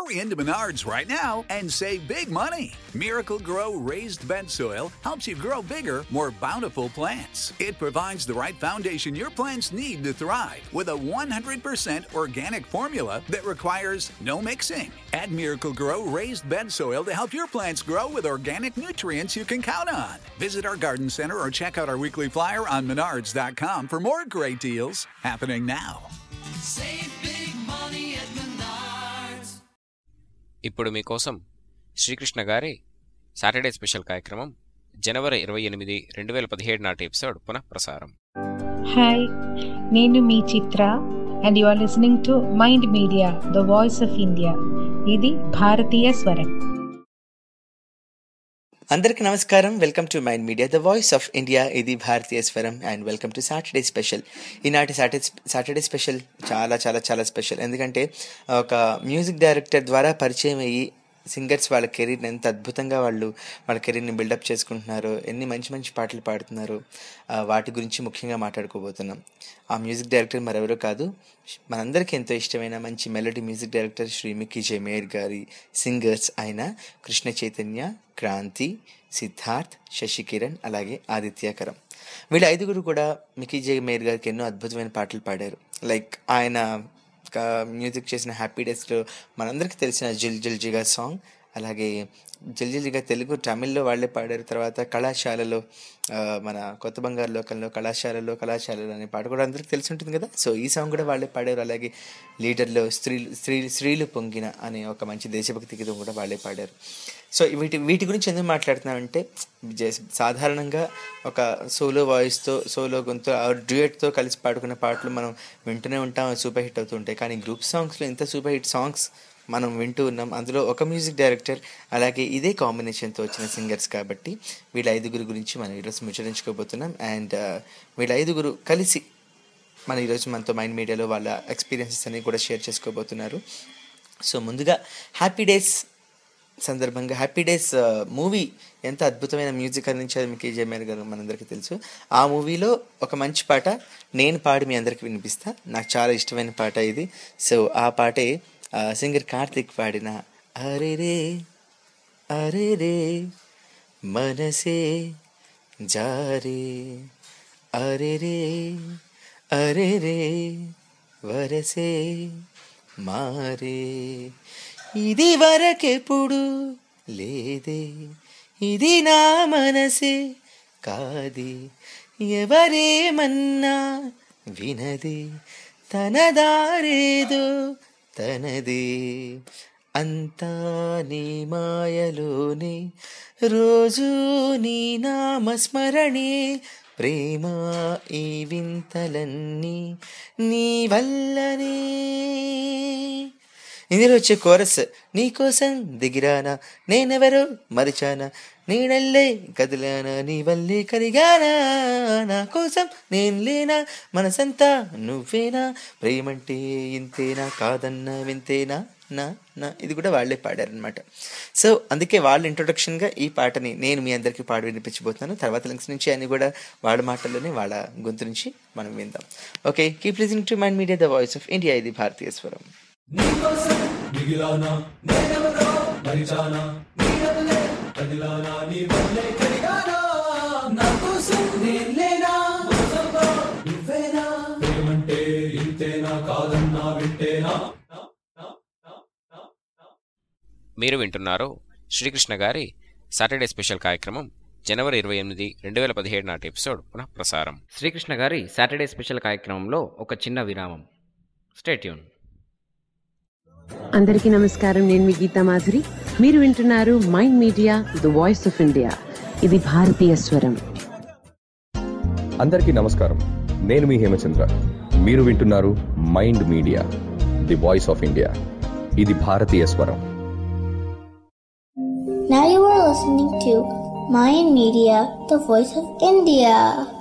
Hurry into Menards right now and save big money. Miracle Grow raised bed soil helps you grow bigger, more bountiful plants. It provides the right foundation your plants need to thrive with a 100% organic formula that requires no mixing. Add Miracle Grow raised bed soil to help your plants grow with organic nutrients you can count on. Visit our garden center or check out our weekly flyer on menards.com for more great deals happening now. Save big money at Menards. ఇప్పుడు మీకోసం శ్రీకృష్ణ గారి Saturday special కార్యక్రమం జనవరి ఇరవై ఎనిమిది రెండు వేల పదిహేడు నాటి ఎపిసోడ్ పునః ప్రసారం హాయ్ నేను మీ Chitra and you are listening to mind media the voice of India ఇది భారతీయ స్వరం అందరికీ నమస్కారం welcome to mind media the voice of India ఇది భారతీయ స్వరం and welcome to Saturday special ఈనాటి సాటర్డే సాటర్డే స్పెషల్ చాలా చాలా చాలా స్పెషల్ ఎందుకంటే ఒక మ్యూజిక్ డైరెక్టర్ ద్వారా పరిచయం అయ్యి సింగర్స్ వాళ్ళ కెరీర్ని ఎంత అద్భుతంగా వాళ్ళు వాళ్ళ కెరీర్ని బిల్డప్ చేసుకుంటున్నారో ఎన్ని మంచి మంచి పాటలు పాడుతున్నారో ఆ, వాటి గురించి ముఖ్యంగా మాట్లాడుకోబోతున్నాం ఆ మ్యూజిక్ డైరెక్టర్ మరెవరో కాదు మనందరికీ ఎంతో ఇష్టమైన మంచి melody music director Shri Mickey జే మేయర్ గారి సింగర్స్ అయిన కృష్ణ చైతన్య క్రాంతి సిద్ధార్థ్ శశికిరణ్ అలాగే ఆదిత్యకరం వీళ్ళ ఐదుగురు కూడా మిక్కీ జే మేయర్ గారికి ఎన్నో అద్భుతమైన పాటలు పాడారు లైక్ ఆయన క- మ్యూజిక్ చేసిన హ్యాపీ డేస్లో మనందరికీ తెలిసిన జిల్ జిల్ జిగా సాంగ్ అలాగే జిల్ జిల్ జిగా తెలుగు తమిళ్లో వాళ్ళే పాడారు తర్వాత కళాశాలలో ఆ, మన కొత్త బంగారు లోకంలో కళాశాలలో కళాశాలలో అనే పాట కూడా అందరికీ తెలిసి ఉంటుంది కదా సో ఈ సాంగ్ కూడా వాళ్ళే పాడారు అలాగే లీడర్లో స్త్రీలు స్త్రీ స్త్రీలు పొంగిన అనే ఒక మంచి దేశభక్తి గీతం కూడా వాళ్ళే పాడారు సో వీటి వీటి గురించి ఎందుకు మాట్లాడుతున్నామంటే జస్- సాధారణంగా ఒక సోలో వాయిస్తో సోలో గొంతు డ్యూయట్తో కలిసి పాడుకునే పాటలు మనం వింటూనే ఉంటాం అవి సూపర్ హిట్ అవుతూ ఉంటాయి కానీ గ్రూప్ సాంగ్స్లో ఇంత సూపర్ హిట్ సాంగ్స్ మనం వింటూ ఉన్నాం అందులో ఒక మ్యూజిక్ డైరెక్టర్ అలాగే ఇదే కాంబినేషన్తో వచ్చిన సింగర్స్ కాబట్టి వీళ్ళ ఐదుగురు గురించి మనం ఈరోజు ముచ్చరించుకోబోతున్నాం అండ్ వీళ్ళ ఐదుగురు కలిసి మన ఈరోజు మనతో మైండ్ మీడియాలో వాళ్ళ ఎక్స్పీరియన్సెస్ అన్ని కూడా షేర్ చేసుకోబోతున్నారు సో ముందుగా హ్యాపీ డేస్ సందర్భంగా హ్యాపీ డేస్ మూవీ ఎంత అద్భుతమైన మ్యూజిక్ అందించారు మీకు జయమేర్ గారు మనందరికీ తెలుసు ఆ మూవీలో ఒక మంచి పాట నేను పాడి మీ అందరికి వినిపిస్తా నాకు చాలా ఇష్టమైన పాట ఇది సో ఆ పాటే సింగర్ కార్తిక్ పాడిన అరే రే అరే రే మనసే జారే అరే రే అరే రే వరసే మారే ఇది వరకెప్పుడు లేదే ఇది నా మనసే కాదే ఎవరేమన్నా వినదే తన దారేదో తనదే అంతా నీ మాయలోనే రోజు నీ నామస్మరణే ప్రేమ ఈ వింతలన్నీ నీ వల్లనే ఇందులో వచ్చే కోరస్ నీకోసం దిగిరానా నేనెవరో మరిచానా నేనల్లే కదిలానా నీ వల్లే కరిగానా నా కోసం నేను లేనా మనసంతా నువ్వేనా ప్రేమంటే ఇంతేనా కాదన్నా వింతేనా నా నా ఇది కూడా వాళ్ళే పాడారనమాట సో అందుకే వాళ్ళ ఇంట్రొడక్షన్గా ఈ పాటని నేను మీ అందరికీ పాడి వినిపించబోతున్నాను తర్వాత లింక్స్ నుంచి అన్ని కూడా వాళ్ళ మాటల్లోనే వాళ్ళ గొంతు నుంచి మనం విందాం okay keep listening to mind media the voice of India ఇది భారతీయ స్వరం నీకోసం మిగిలానా నేనెవరో మరిచానా నీడవలే కదిలానా నీ వల్లే కరిగానా నా కోసం నేను లేనా మోసంలో నువ్వేనా ప్రేమంటే ఇంతేనా కాదన్నా వింటేనా మీరు వింటున్నారు శ్రీకృష్ణ గారి సాటర్డే స్పెషల్ కార్యక్రమం జనవరి ఇరవై ఎనిమిది రెండు వేల పదిహేడు నాటి ఎపిసోడ్ పునః ప్రసారం శ్రీకృష్ణ గారి సాటర్డే స్పెషల్ కార్యక్రమంలో ఒక చిన్న విరామం స్టేట్యూన్ అందరికీ నమస్కారం నేను మీ గీతా మాధురి మీరు వింటున్నారు Mind media the voice of India ఇది భారతీయ స్వరం అందరికీ నమస్కారం నేను మీ హేమచంద్ర మీరు వింటున్నారు Mind Media the voice of India ఇది భారతీయ స్వరం Now you are listening to Mayan Media, the voice of India.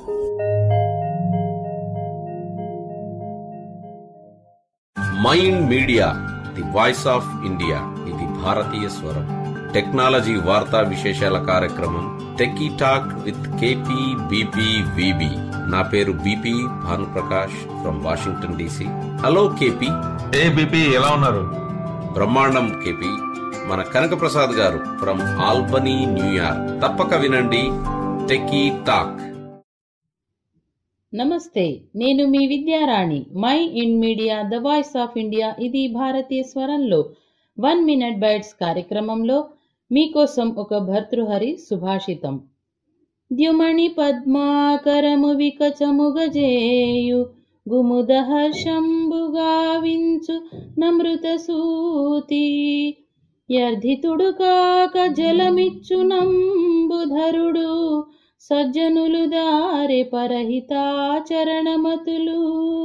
Mind Media the voice of India ఇది భారతీయ స్వరం టెక్నాలజీ వార్తా విశేషాల కార్యక్రమం techie talk with K P B P V B నా పేరు B P Bhanuprakash from Washington D C hello K P ఏ బీపీ ఎలా ఉన్నారు బ్రహ్మాండం కేపీ మన కనకప్రసాద్ గారు ఫ్రమ్ ఆల్బనీ న్యూయార్క్ తప్పక వినండి టెకీ టాక్ నమస్తే నేను మీ Vidyarani my in media the voice of India ఇది భారతీయ స్వరంలో వన్ మినిట్ బైట్స్ కార్యక్రమంలో మీకోసం ఒక భర్తృహరి సుభాషితం ద్యుమణి పద్మాకరము వికచము గజేయు గుముద హర్షంబుగావించు నమృత సూతి యర్ధితుడు కాక జలమిచ్చు నంబుధరుడు సజ్జనులు దారి పరహితాచరణమతులు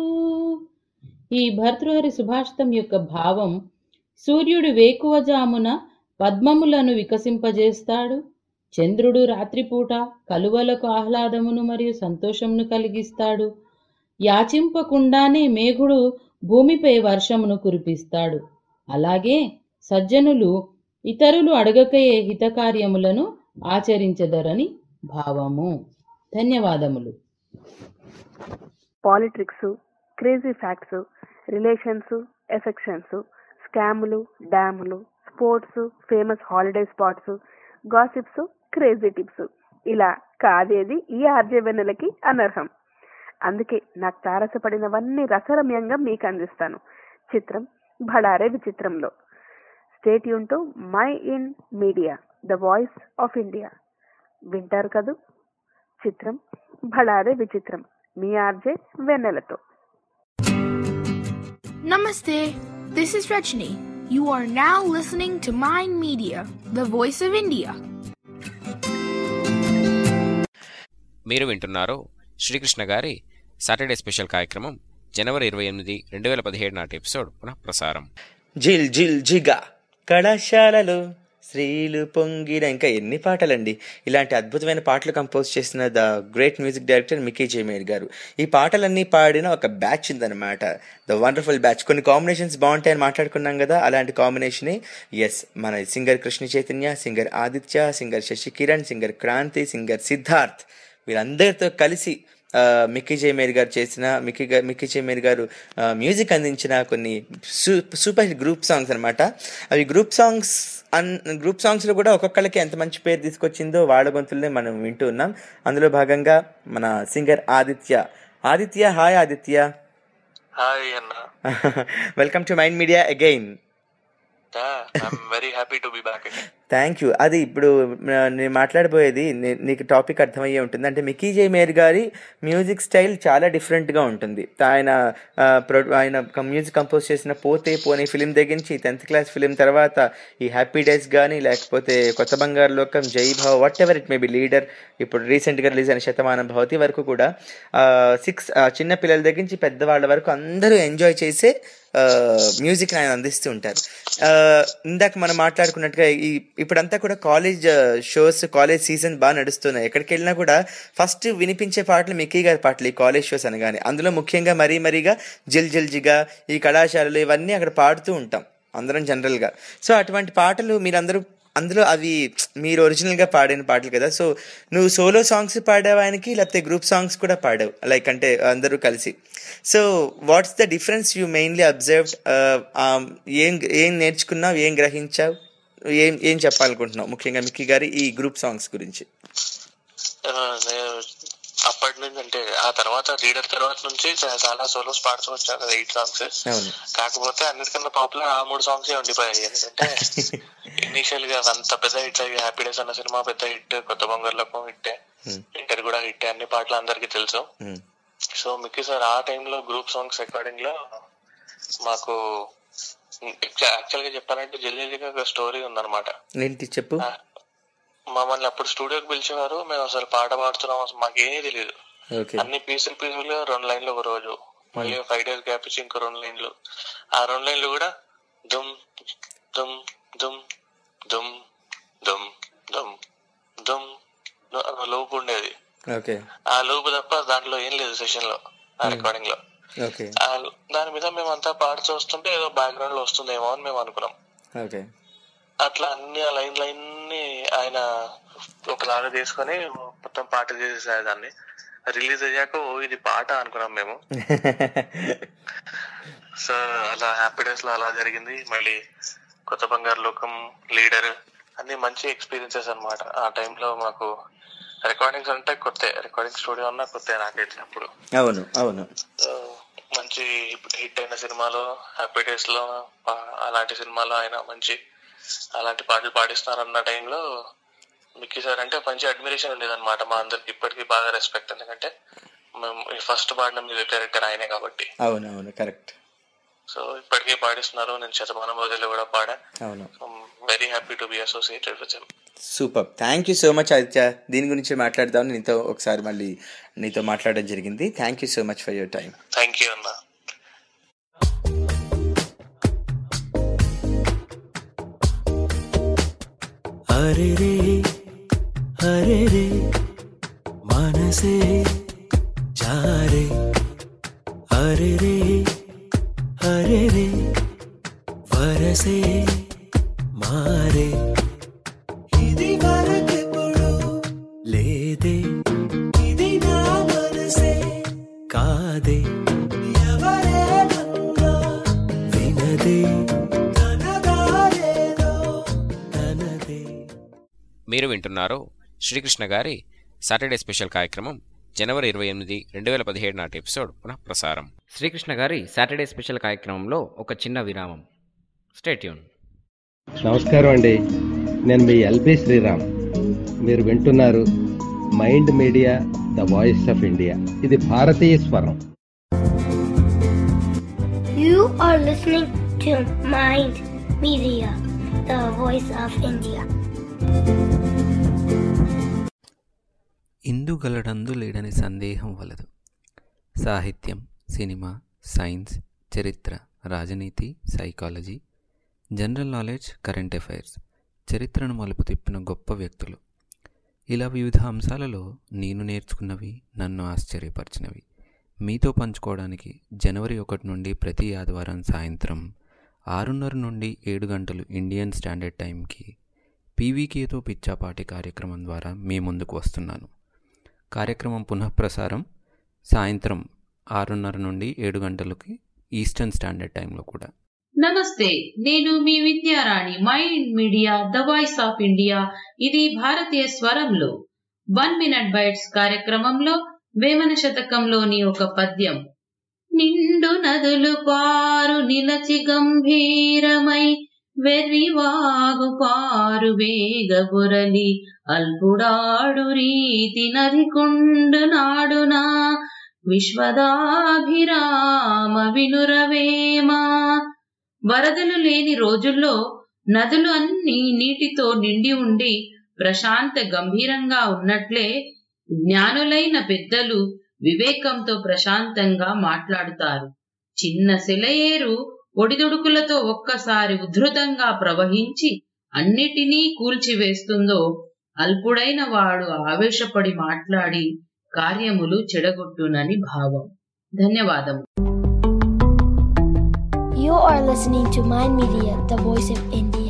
ఈ భర్తృహరి సుభాషితం యొక్క భావం సూర్యుడు వేకువజామున పద్మములను వికసింపజేస్తాడు చంద్రుడు రాత్రిపూట కలువలకు ఆహ్లాదమును మరియు సంతోషమును కలిగిస్తాడు యాచింపకుండానే మేఘుడు భూమిపై వర్షమును కురిపిస్తాడు అలాగే సజ్జనులు ఇతరులు అడగకయే హితకార్యములను ఆచరించదరని భావము ధన్యవాదములు politics crazy facts relations affections స్కాములు డ్యాములు sports famous holiday spots gossips crazy tips ఇలా కాదేది ఈ ఆర్జే వెన్నెలకి అనర్హం అందుకే నాకు తారసపడినవన్నీ రసరమ్యంగా మీకు అందిస్తాను చిత్రం భడారే విచిత్రంలో స్టేట్ యూన్ to my in media the voice of India వింటారు కదూ చిత్రం భడారే విచిత్రం మీ ఆర్జే వెన్నెలతో Namaste. This is Rajni. You are now listening to Mind Media, the voice of India. మీరు వింటున్నారు శ్రీకృష్ణ గారి సాటర్డే స్పెషల్ కార్యక్రమం జనవరి ఇరవై ఎనిమిది రెండు వేల పదిహేడు నాటి ఎపిసోడ్ పునః ప్రసారం జిల్ జిల్ జిగా కళాశాలలో స్త్రీలు పొంగిన ఇంకా ఎన్ని పాటలండి ఇలాంటి అద్భుతమైన పాటలు కంపోజ్ చేసిన the great music director Mickey J Meyer గారు ఈ పాటలన్నీ పాడిన ఒక బ్యాచ్ ఉందన్నమాట ద వండర్ఫుల్ బ్యాచ్ కొన్ని కాంబినేషన్స్ బాగుంటాయని మాట్లాడుకున్నాం కదా అలాంటి కాంబినేషనే ఎస్ మన singer Krishna Chaitanya singer Aditya singer Sashi Kiran singer Kranthi singer Siddharth వీళ్ళందరితో కలిసి ఆ, మిక్కీ జేమేర్ గారు చేసిన మిక్కీ గా మిక్కీ జేమేర్ గారు ఆ, మ్యూజిక్ అందించిన కొన్ని సూ సూపర్ హిట్ గ్రూప్ సాంగ్స్ అనమాట అవి గ్రూప్ సాంగ్స్ అన్ గ్రూప్ సాంగ్స్లో కూడా ఒక్కొక్కళ్ళకి ఎంత మంచి పేరు తీసుకొచ్చిందో వాళ్ళ గొంతుల్నే మనం వింటూ ఉన్నాం అందులో భాగంగా మన singer Aditya Aditya hi Aditya hi అన్న welcome to mind Media again I'm very happy to be back thank you అది ఇప్పుడు ఆ, నేను మాట్లాడబోయేది నీ- నీకు టాపిక్ అర్థమయ్యే ఉంటుంది అంటే మికీ జే మేర్ గారి మ్యూజిక్ స్టైల్ చాలా డిఫరెంట్గా ఉంటుంది ఆయన ఆ, ప్రొ- ఆయన ఒక మ్యూజిక్ కంపోజ్ చేసిన పోతే పోనే ఫిలిం దగ్గర నుంచి టెన్త్ క్లాస్ ఫిలిం తర్వాత ఈ హ్యాపీ డేస్ కానీ లేకపోతే కొత్త బంగారు లోకం జై భావ్ whatever it may be leader ఇప్పుడు రీసెంట్గా రిలీజ్ అయిన శతమానం భవతి వరకు కూడా సిక్స్ చిన్న పిల్లల దగ్గర నుంచి పెద్దవాళ్ళ వరకు అందరూ ఎంజాయ్ చేసే మ్యూజిక్ ఆయన అందిస్తూ ఉంటారు ఆ, ఇందాక మనం మాట్లాడుకున్నట్టుగా ఈ ఇప్పుడంతా కూడా కాలేజ్ షోస్ కాలేజ్ సీజన్ బాగా నడుస్తున్నాయి ఎక్కడికి వెళ్ళినా కూడా ఫస్ట్ వినిపించే పాటలు మిక్కీ గారి పాటలు ఈ కాలేజ్ షోస్ అనగానే అందులో ముఖ్యంగా మరీ మరీగా జిల్ జిల్ జిగా ఈ కళాశాలలు ఇవన్నీ అక్కడ పాడుతూ ఉంటాం అందరం జనరల్గా సో అటువంటి పాటలు మీరందరూ అందులో అవి మీరు ఒరిజినల్గా పాడిన పాటలు కదా సో నువ్వు సోలో సాంగ్స్ పాడేవానికి లేకపోతే గ్రూప్ సాంగ్స్ కూడా పాడావు లైక్ అంటే అందరూ కలిసి so what's the difference you mainly observe ఏం ఏం నేర్చుకున్నావు ఏం గ్రహించావు ఏం ఏం చెప్పాలనుకుంటున్నావు ముఖ్యంగా మిక్కీ గారి ఈ గ్రూప్ సాంగ్స్ గురించి నేను అప్పటి నుంచి అంటే ఆ తర్వాత లీడర్ తర్వాత నుంచి చా- చాలా సోలోస్ పాడుతూ వచ్చాను కదా ఎయిట్ సాంగ్స్ అవును కాకపోతే అన్నిటికన్నా పాపులర్ ఆ మూడు సాంగ్స్ ఉండిపోయాయి ఎందుకంటే ఇనీషియల్ గా అంత పెద్ద హిట్ అయ్యి హ్యాపీ డేస్ అన్న సినిమా పెద్ద హిట్ కొత్త బంగారులకు హిట్ ఇంటర్ కూడా హిట్ అన్ని పాటలు అందరికీ తెలుసు సో మిక్కీ సార్ ఆ టైంలో గ్రూప్ సాంగ్స్ రికార్డింగ్ లో మాకు యాక్చువల్ గా చెప్పాలంటే జల్దీగా ఒక స్టోరీ ఉందన్నమాట ఏంటి చెప్పు మమ్మల్ని అప్పుడు స్టూడియోకి పిలిచేవారు మేము అసలు పాట పాడుతున్నాం అసలు మాకేమీ తెలియదు ఓకే అన్ని పీసులు పీసులు గా రెండు లైన్లు ఒక రోజు మళ్ళీ ఫైవ్ డేస్ గ్యాప్ ఇచ్చి ఇంకో రెండు లైన్లు ఆ రెండు లైన్లు కూడా దుమ్ దుమ్ దుమ్ దుమ్ దుమ్ దుమ్ దుమ్ దుమ్ అన్న లోపు ఉండేది ఓకే ఆ లోపు తప్ప దాంట్లో ఏం లేదు సెషన్ లో ఆ రికార్డింగ్ లో ఓకే ఆ దాని మీద మేమంతా పాడుతూ వస్తుంటే ఏదో బ్యాక్గ్రౌండ్ లో వస్తుందేమో అని మేము అనుకున్నాం ఓకే అట్లా అన్ని ఆ లైన్ లైన్ ని ఆయన ఒకలాగా తీసుకొని మొత్తం పాట చేసేసారు దాన్ని రిలీజ్ అయ్యాక ఓ ఇది పాట అనుకున్నాం మేము సో అలా హ్యాపీ డేస్ లో అలా జరిగింది మళ్ళీ కొత్త బంగారు లోకం లీడర్ అన్ని మంచి ఎక్స్పీరియన్సెస్ అన్నమాట ఆ టైంలో మాకు రికార్డింగ్స్ అంటే కొత్త రికార్డింగ్ స్టూడియో అన్నా కొత్త నాకైతే అప్పుడు అవును అవును సో, మంచి హిట్ అయిన సినిమాలో హ్యాపీ డేస్ లో ఆ- అలాంటి సినిమాలో ఆయన మంచి అలాంటి పాటలు పాడిస్తున్నారు అన్న టైంలో మిక్కీ సార్ అంటే మంచి అడ్మిరేషన్ ఉండేది అనమాట మా అందరికి ఇప్పటికీ బాగా రెస్పెక్ట్ ఎందుకంటే మేము ఫస్ట్ పాడిన మ్యూజిక్ డైరెక్టర్ ఆయనే కాబట్టి అవును అవును కరెక్ట్ సో ఇప్పటికీ పాడిస్తున్నారు నేను శతమానం రోజులు కూడా పాడా అవును very happy to be associated with super thank you so much Aditya దీని గురించి మాట్లాడదాం నీతో ఒకసారి మళ్ళీ నీతో మాట్లాడడం జరిగింది thank you so much for your time thank you అన్న అరే రే అరే రే మనసే జారే అరే రే అరే రే వరసే మారే ఇది వరకెప్పుడు లేదే ఇది నా మనసే కాదే ఎవరేమన్నా వినదే తనదారేదో తనదే మీరు వింటున్నారు శ్రీకృష్ణ గారి సాటర్డే స్పెషల్ కార్యక్రమం జనవరి ఇరవై ఎనిమిది రెండు వేల పదిహేడు నాటి ఎపిసోడ్ పునః ప్రసారం శ్రీకృష్ణ గారి సాటర్డే స్పెషల్ కార్యక్రమంలో ఒక చిన్న విరామం స్టేట్యూన్ నమస్కారం అండి నేను మీ ఎల్బి శ్రీరామ్ మీరు వింటున్నారు Mind media the voice of India ఇది భారతీయ స్వరం You are listening to Mind Media, the voice of India. ఇందుగలడందు లేడని సందేహం వలదు సాహిత్యం సినిమా సైన్స్ చరిత్ర రాజనీతి psychology general knowledge current affairs చరిత్రను మలుపు తిప్పిన గొప్ప వ్యక్తులు ఇలా వివిధ అంశాలలో నేను నేర్చుకున్నవి నన్ను ఆశ్చర్యపరిచినవి మీతో పంచుకోవడానికి జనవరి ఒకటి నుండి ప్రతి ఆదివారం సాయంత్రం ఆరున్నర నుండి ఏడు గంటలు ఇండియన్ స్టాండర్డ్ టైంకి పీవీకేతో పిచ్చాపాటి కార్యక్రమం ద్వారా మీ ముందుకు వస్తున్నాను కార్యక్రమం పునఃప్రసారం సాయంత్రం ఆరున్నర నుండి ఏడు గంటలకి ఈస్టర్న్ స్టాండర్డ్ టైంలో కూడా నమస్తే నేను మీ Vidyarani Mind media the voice of India ఇది భారతీయ స్వరంలో వన్ మినిట్ బైట్స్ కార్యక్రమంలో వేమన శతకంలోని ఒక పద్యం నిండు నదులు పారు నిలచి గంభీరమై వెర్రివాగు పారు వేగబురలి అల్పుడాడు రీతి నదికొండు నాడునా విశ్వదాభిరామ వినురవేమా వరదలు లేని రోజుల్లో నదులు అన్ని నీటితో నిండి ఉండి ప్రశాంత గంభీరంగా ఉన్నట్లే జ్ఞానులైన పెద్దలు వివేకంతో ప్రశాంతంగా మాట్లాడుతారు చిన్న సెలయేరు ఒడిదుడుకులతో ఒక్కసారి ఉధృతంగా ప్రవహించి అన్నిటినీ కూల్చివేస్తుందో అల్పుడైన వాడు ఆవేశపడి మాట్లాడి కార్యములు చెడగొట్టునని భావం ధన్యవాదము You are listening to Mind Media, the voice of India.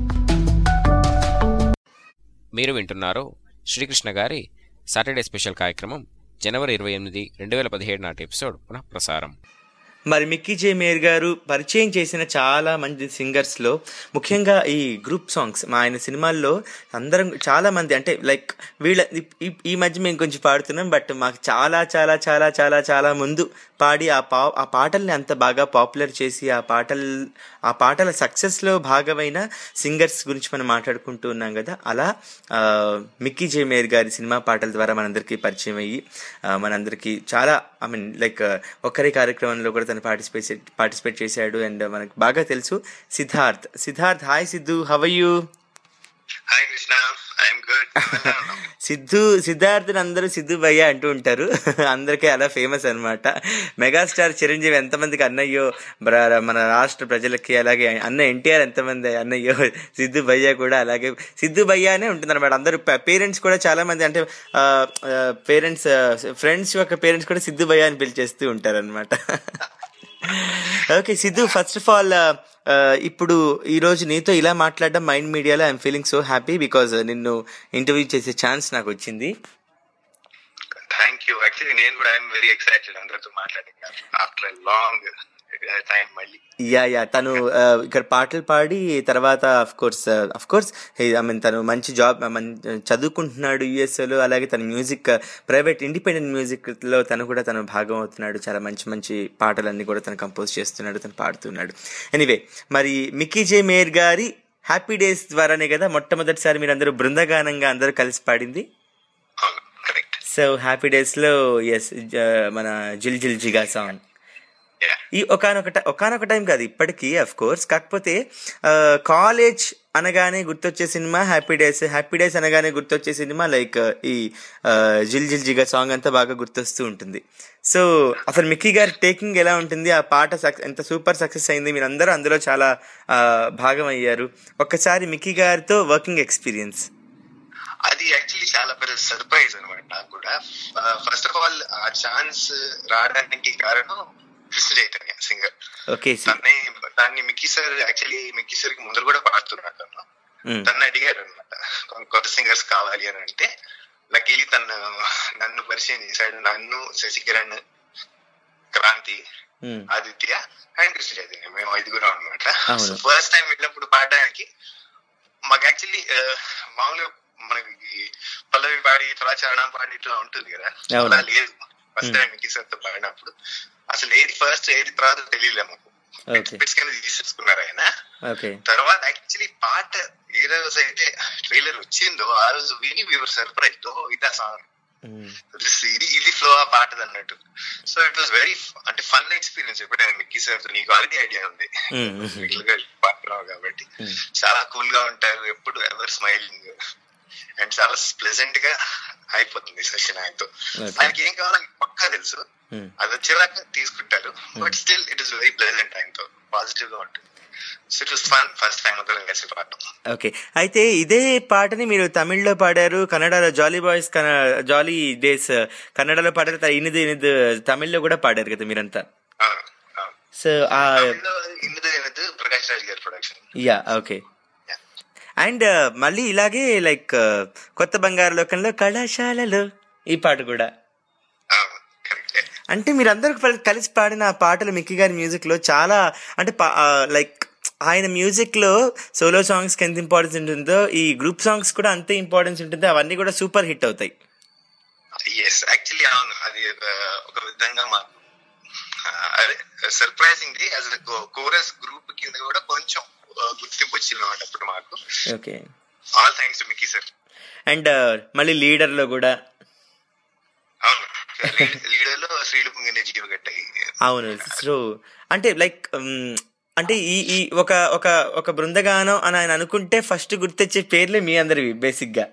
మీరు వింటున్నారు శ్రీకృష్ణ గారి సాటర్డే స్పెషల్ కార్యక్రమం జనవరి ఇరవై ఎనిమిది రెండు వేల పదిహేడు నాటి ఎపిసోడ్ పునః ప్రసారం మరి మిక్కీ జే మేయర్ గారు పరిచయం చేసిన చాలా మంది సింగర్స్లో ముఖ్యంగా ఈ గ్రూప్ సాంగ్స్ మా ఆయన సినిమాల్లో అందరం చాలా మంది అంటే లైక్ వీళ్ళ ఈ- ఈ మధ్య మేము కొంచెం పాడుతున్నాం బట్ మాకు చాలా చాలా చాలా చాలా చాలా ముందు పాడి ఆ పా ఆ పాటల్ని అంత బాగా పాపులర్ చేసి ఆ పాటల్ ఆ పాటల సక్సెస్లో భాగమైన సింగర్స్ గురించి మనం మాట్లాడుకుంటూ ఉన్నాం కదా అలా ఆ, మిక్కీ జే మేయర్ గారి సినిమా పాటల ద్వారా మనందరికీ పరిచయం అయ్యి ఆ, మనందరికీ చాలా ఐ మీన్ లైక్ ఒక్కరి కార్యక్రమంలో కూడా తను పార్టిసిపేట్ పార్టిసిపేట్ చేశాడు అండ్ మనకు బాగా తెలుసు Siddharth Siddharth hi Siddhu how you hi Krishna I'm good Siddhu సిద్ధార్థని అందరూ సిద్ధు భయ్య అంటూ ఉంటారు అందరికీ అలా ఫేమస్ అన్నమాట మెగాస్టార్ చిరంజీవి ఎంతమందికి అన్నయ్యో బ్ర- మన రాష్ట్ర ప్రజలకి అలాగే అన్న ఎన్టీఆర్ ఎంతమంది అన్నయ్యో సిద్ధు భయ్య కూడా అలాగే సిద్ధు భయ్య అనే ఉంటుంది అనమాట అందరూ పేరెంట్స్ కూడా చాలా మంది అంటే పేరెంట్స్ ఫ్రెండ్స్ యొక్క పేరెంట్స్ కూడా సిద్ధు భయ్య అని పిలిచేస్తూ ఉంటారు అనమాట okay Siddhu first of all ఇప్పుడు ఈ రోజు నీతో ఇలా మాట్లాడడం మైండ్ మీడియాలో I'm feeling so happy because నిన్ను ఇంటర్వ్యూ చేసే ఛాన్స్ నాకు వచ్చింది థ్యాంక్ యూ యాక్చువల్లీ నేను కూడా ఐఎమ్ వెరీ ఎక్సైటెడ్ అందరితో మాట్లాడి ఆఫ్టర్ లాంగ్ టైం మళ్ళీ యా యా తను ఆ, ఇక్కడ పాటలు పాడి తర్వాత of course of course I mean తను మంచి జాబ్ చదువుకుంటున్నాడు యుఎస్ఏలో అలాగే తన మ్యూజిక్ ప్రైవేట్ ఇండిపెండెంట్ మ్యూజిక్లో తను కూడా తను భాగం అవుతున్నాడు చాలా మంచి మంచి పాటలన్నీ కూడా తను కంపోజ్ చేస్తున్నాడు తను పాడుతున్నాడు ఎనీవే మరి మిక్కీ జే మేయర్ గారి హ్యాపీ డేస్ ద్వారానే కదా మొట్టమొదటిసారి మీరు అందరూ బృందగానంగా అందరూ కలిసి పాడింది సో హ్యాపీ డేస్లో ఎస్ మన జిల్ జిల్ జిగా సాంగ్ ఈ ఒకనొక ఒకనొక టైం కాదు ఇప్పటికీ అఫ్ కోర్స్ కాకపోతే కాలేజ్ అనగానే గుర్తొచ్చే cinema happy days happy days అనగానే గుర్తొచ్చే సినిమా లైక్ ఈ ఆ, జిల్ జిల్ జిగా సాంగ్ అంతా బాగా గుర్తొస్తూ ఉంటుంది సో అసలు మిక్కీ గారి టేకింగ్ ఎలా ఉంటుంది ఆ పాట సక్సెస్ ఎంత సూపర్ సక్సెస్ అయింది మీరు అందరూ అందులో చాలా ఆ, భాగం అయ్యారు ఒక్కసారి మిక్కీ గారితో వర్కింగ్ ఎక్స్పీరియన్స్ అది యాక్చువల్లీ చాలా పెద్ద సర్ప్రైజ్ అనమాట నాకు కూడా ఫస్ట్ ఆఫ్ ఆల్ ఆ ఛాన్స్ రావడానికి కారణం కృష్ణ చైతన్య సింగర్ ఓకే తన్నే దాన్ని Mickey sir actually Mickey sir కి ముందర కూడా పాడుతున్నాడు తను తను అడిగారు అనమాట కొత్త సింగర్స్ కావాలి అని అంటే లక్కీలీ తను నన్ను పరిచయం చేశాడు నన్ను శశికిరణ్ క్రాంతి ఆదిత్య అండ్ కృష్ణ చైతన్య మేము ఐదుగురం అనమాట అవును. ఫస్ట్ టైం వెళ్ళినప్పుడు పాడడానికి మాకు యాక్చువల్లీ మామూలుగా మనకి పల్లవి పాడి తులాచరణం పాడి ఇట్లా ఉంటుంది కదా అవును. అలా లేదు ఫస్ట్ టైం మిక్కీ సార్ తో పాడినప్పుడు అసలు ఏది ఫస్ట్ ఏది తర్వాత తెలియలే మాకు ఓకే బిట్స్ కింద తీసేసుకున్నారు ఆయన ఓకే తర్వాత యాక్చువల్లీ పాట ఏ రోజు అయితే ట్రైలర్ వచ్చిందో ఆ రోజు విని వీవర్ సర్ప్రైజ్ ఓ ఇదా సాంగ్ ఇది ఇది ఫ్లో ఆ పాటది అన్నట్టు సో ఇట్ వాస్ వెరీ అంటే ఫన్ ఎక్స్పీరియన్స్ ఎప్పుడైనా మిక్కీ సార్ నీకు ఆల్రెడీ ఐడియా ఉంది రెగ్యులర్ గా పాడుతున్నావు కాబట్టి చాలా కూల్ గా ఉంటారు ఎప్పుడు ఎవర్ స్మైలింగ్ అండ్ చాలా ప్లెజెంట్ గా అయిపోతుంది సెషన్ ఆయనతో Okay. ఆయనకి ఏం కావాలో పక్కా తెలుసు అది వచ్చేదాకా తీసుకుంటారు but still it is very pleasant ఆయనతో పాజిటివ్ గా ఉంటుంది so it was fun first time అందరం కలిసి పాడటం ఓకే అయితే ఇదే పాటని మీరు తమిళ్లో పాడారు కన్నడలో జాలీ బాయ్స్ జాలీ డేస్ కన్నడలో పాడారు త- ఇనిది ఇనిది తమిళ్లో కూడా పాడారు కదా మీరంతా సో ఆ ఇందులో ఏనది ప్రకాష్ రాజ్ గారి ప్రొడక్షన్ యా ఓకే అండ్ మళ్ళీ ఇలాగే లైక్ కొత్త బంగారు లోకంలో కళాశాలలో ఈ పాట కూడా అంటే మీరందరూ కల్- కలిసి పాడిన ఆ పాటలు మిక్కీ గారి మ్యూజిక్ లో చాలా అంటే లైక్ ఆయన మ్యూజిక్ లో సోలో సాంగ్స్ కి ఎంత ఇంపార్టెన్స్ ఉంటుందో ఈ గ్రూప్ సాంగ్స్ కూడా అంతే ఇంపార్టెన్స్ ఉంటుంది అవన్నీ కూడా సూపర్ హిట్ అవుతాయి ఎస్ యాక్చువల్లీ అవును అది ఆ, ఒక విధంగా మాకు ఆ, అదే సర్ప్రైజింగ్ యాజ్ కోరస్ గ్రూప్ కింద కూడా కొంచెం ఆ, గుర్తింపు వచ్చింది అన్నమాట అప్పుడు మాకు okay all thanks to Mickey sir and మళ్ళీ లీడర్ లో కూడా అవును లీడర్ లో శ్రీలు పొంగిన జీవగట్టాయి అవును సో అంటే లైక్ అంటే ఈ ఈ ఒక ఒక ఒక బృందగానం అని ఆయన అనుకుంటే ఫస్ట్ గుర్తొచ్చే పేర్లే మీ అందరివి బేసిక్ గా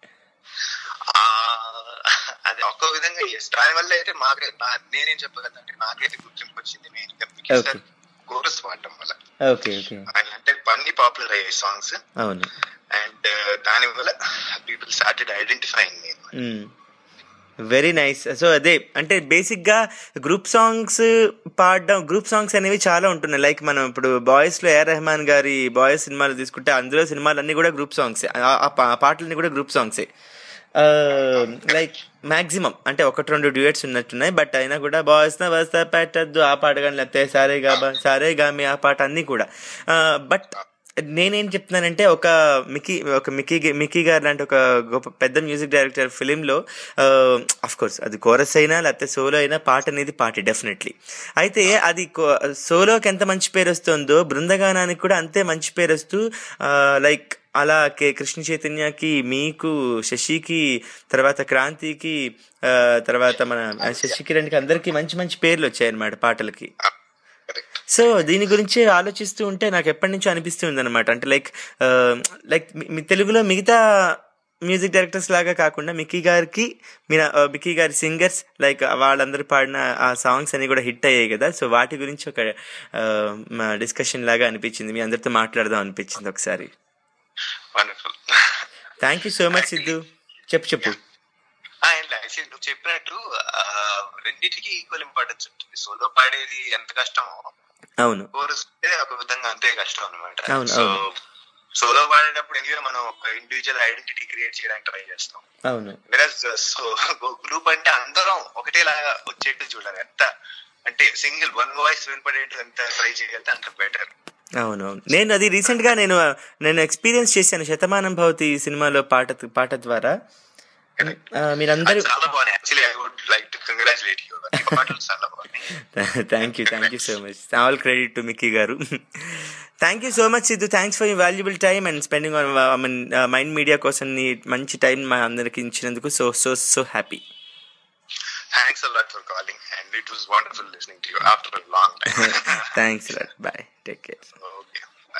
అది ఒక్క విధంగా ఎస్ దాని వల్ల అయితే మాకే నా- నేనేం చెప్పగలను అంటే నాకైతే గుర్తింపు వచ్చింది మెయిన్ గా మిక్కీ Okay. సార్ కోరస్ పాడటం వల్ల ఓకే ఓకే ఆయన అంటే అన్ని పాపులర్ అయ్యాయి సాంగ్స్ అవును అండ్ దాని వల్ల పీపుల్ స్టార్టెడ్ ఐడెంటిఫైయింగ్ నేను వెరీ నైస్ సో అదే అంటే బేసిక్ గా గ్రూప్ సాంగ్స్ పాడడం గ్రూప్ సాంగ్స్ అనేవి చాలా ఉంటున్నాయి లైక్ మనం ఇప్పుడు బాయ్స్ లో ఏఆర్ రెహమాన్ గారి బాయ్స్ సినిమాలు తీసుకుంటే అందులో సినిమాలన్నీ కూడా గ్రూప్ సాంగ్స్ ఆ పాటలన్నీ కూడా గ్రూప్ సాంగ్సే లైక్ మాక్సిమం అంటే ఒకటి రెండు డ్యూయట్స్ ఉన్నట్టున్నాయి బట్ అయినా కూడా బాయ్స్ నా వస్తా పెట్టద్దు ఆ పాట కానీ లేకపోతే సారే గా సారే గామి ఆ పాట అన్నీ కూడా బట్ నేనేం చెప్తున్నానంటే ఒక మికీ ఒక మికీ మికీ గారు లాంటి ఒక గొప్ప పెద్ద మ్యూజిక్ డైరెక్టర్ ఫిలింలో అఫ్ కోర్స్ అది కోరస్ అయినా లేకపోతే సోలో అయినా పాట అనేది పాట డెఫినెట్లీ అయితే అది సోలోకి ఎంత మంచి పేరు వస్తుందో బృందగానానికి కూడా అంతే మంచి పేరు వస్తూ లైక్ అలా కే కృష్ణ చైతన్యకి మీకు శశికి తర్వాత క్రాంతికి ఆ, తర్వాత మన శశి కిరణ్కి అందరికి మంచి మంచి పేర్లు వచ్చాయన్నమాట పాటలకి సో దీని గురించి ఆలోచిస్తూ ఉంటే నాకు ఎప్పటి నుంచో అనిపిస్తుంది అనమాట అంటే లైక్ లైక్ మీ తెలుగులో మిగతా మ్యూజిక్ డైరెక్టర్స్ లాగా కాకుండా మిక్కీ గారికి మీ మిక్కీ గారి సింగర్స్ లైక్ వాళ్ళందరూ పాడిన ఆ సాంగ్స్ అన్ని కూడా హిట్ అయ్యాయి కదా సో వాటి గురించి ఒక డిస్కషన్ లాగా అనిపించింది మీ అందరితో మాట్లాడదాం అనిపించింది ఒకసారి wonderful thank you so much Siddhu చెప్పు చెప్పు అండ్ యాక్చువల్లీ నువ్వు చెప్పినట్టు ఆ, రెండింటికి ఈక్వల్ ఇంపార్టెన్స్ ఉంటుంది సోలో పాడేది ఎంత కష్టం అవును కోరస్ ఒక విధంగా అంతే కష్టం అనమాట అవును, సో అవును. సోలో పాడేటప్పుడు ఎందుకంటే మనం ఒక ఇండివిజువల్ ఐడెంటిటీ క్రియేట్ చేయడానికి ట్రై చేస్తాం అవును సో గ్రూప్ అంటే అందరం ఒకటేలాగా వచ్చేట్టు చూడాలి ఎంత అంటే సింగిల్ వన్ వాయిస్ వినపడేట్టు ఎంత ట్రై చేయగలిగితే అంత బెటర్ అవునవును నేను అది రీసెంట్ గా నేను నేను ఎక్స్పీరియన్స్ చేశాను శతమానం భవతి సినిమాలో పాట పాట ద్వారా ఆ, మీరందరూ చాలా బాగున్నాయి actually I would like to congratulate you పాటలు చాలా బాగున్నాయి thank you thank you so much all credit to Mickey గారు thank you so much Siddhu thanks for you valuable time and spending on I mean Mind Media కోసం నీ మంచి time మా అందరికి ఇచ్చినందుకు so so so happy thanks a lot for calling and it was wonderful listening to you after a long time thanks bye take care okay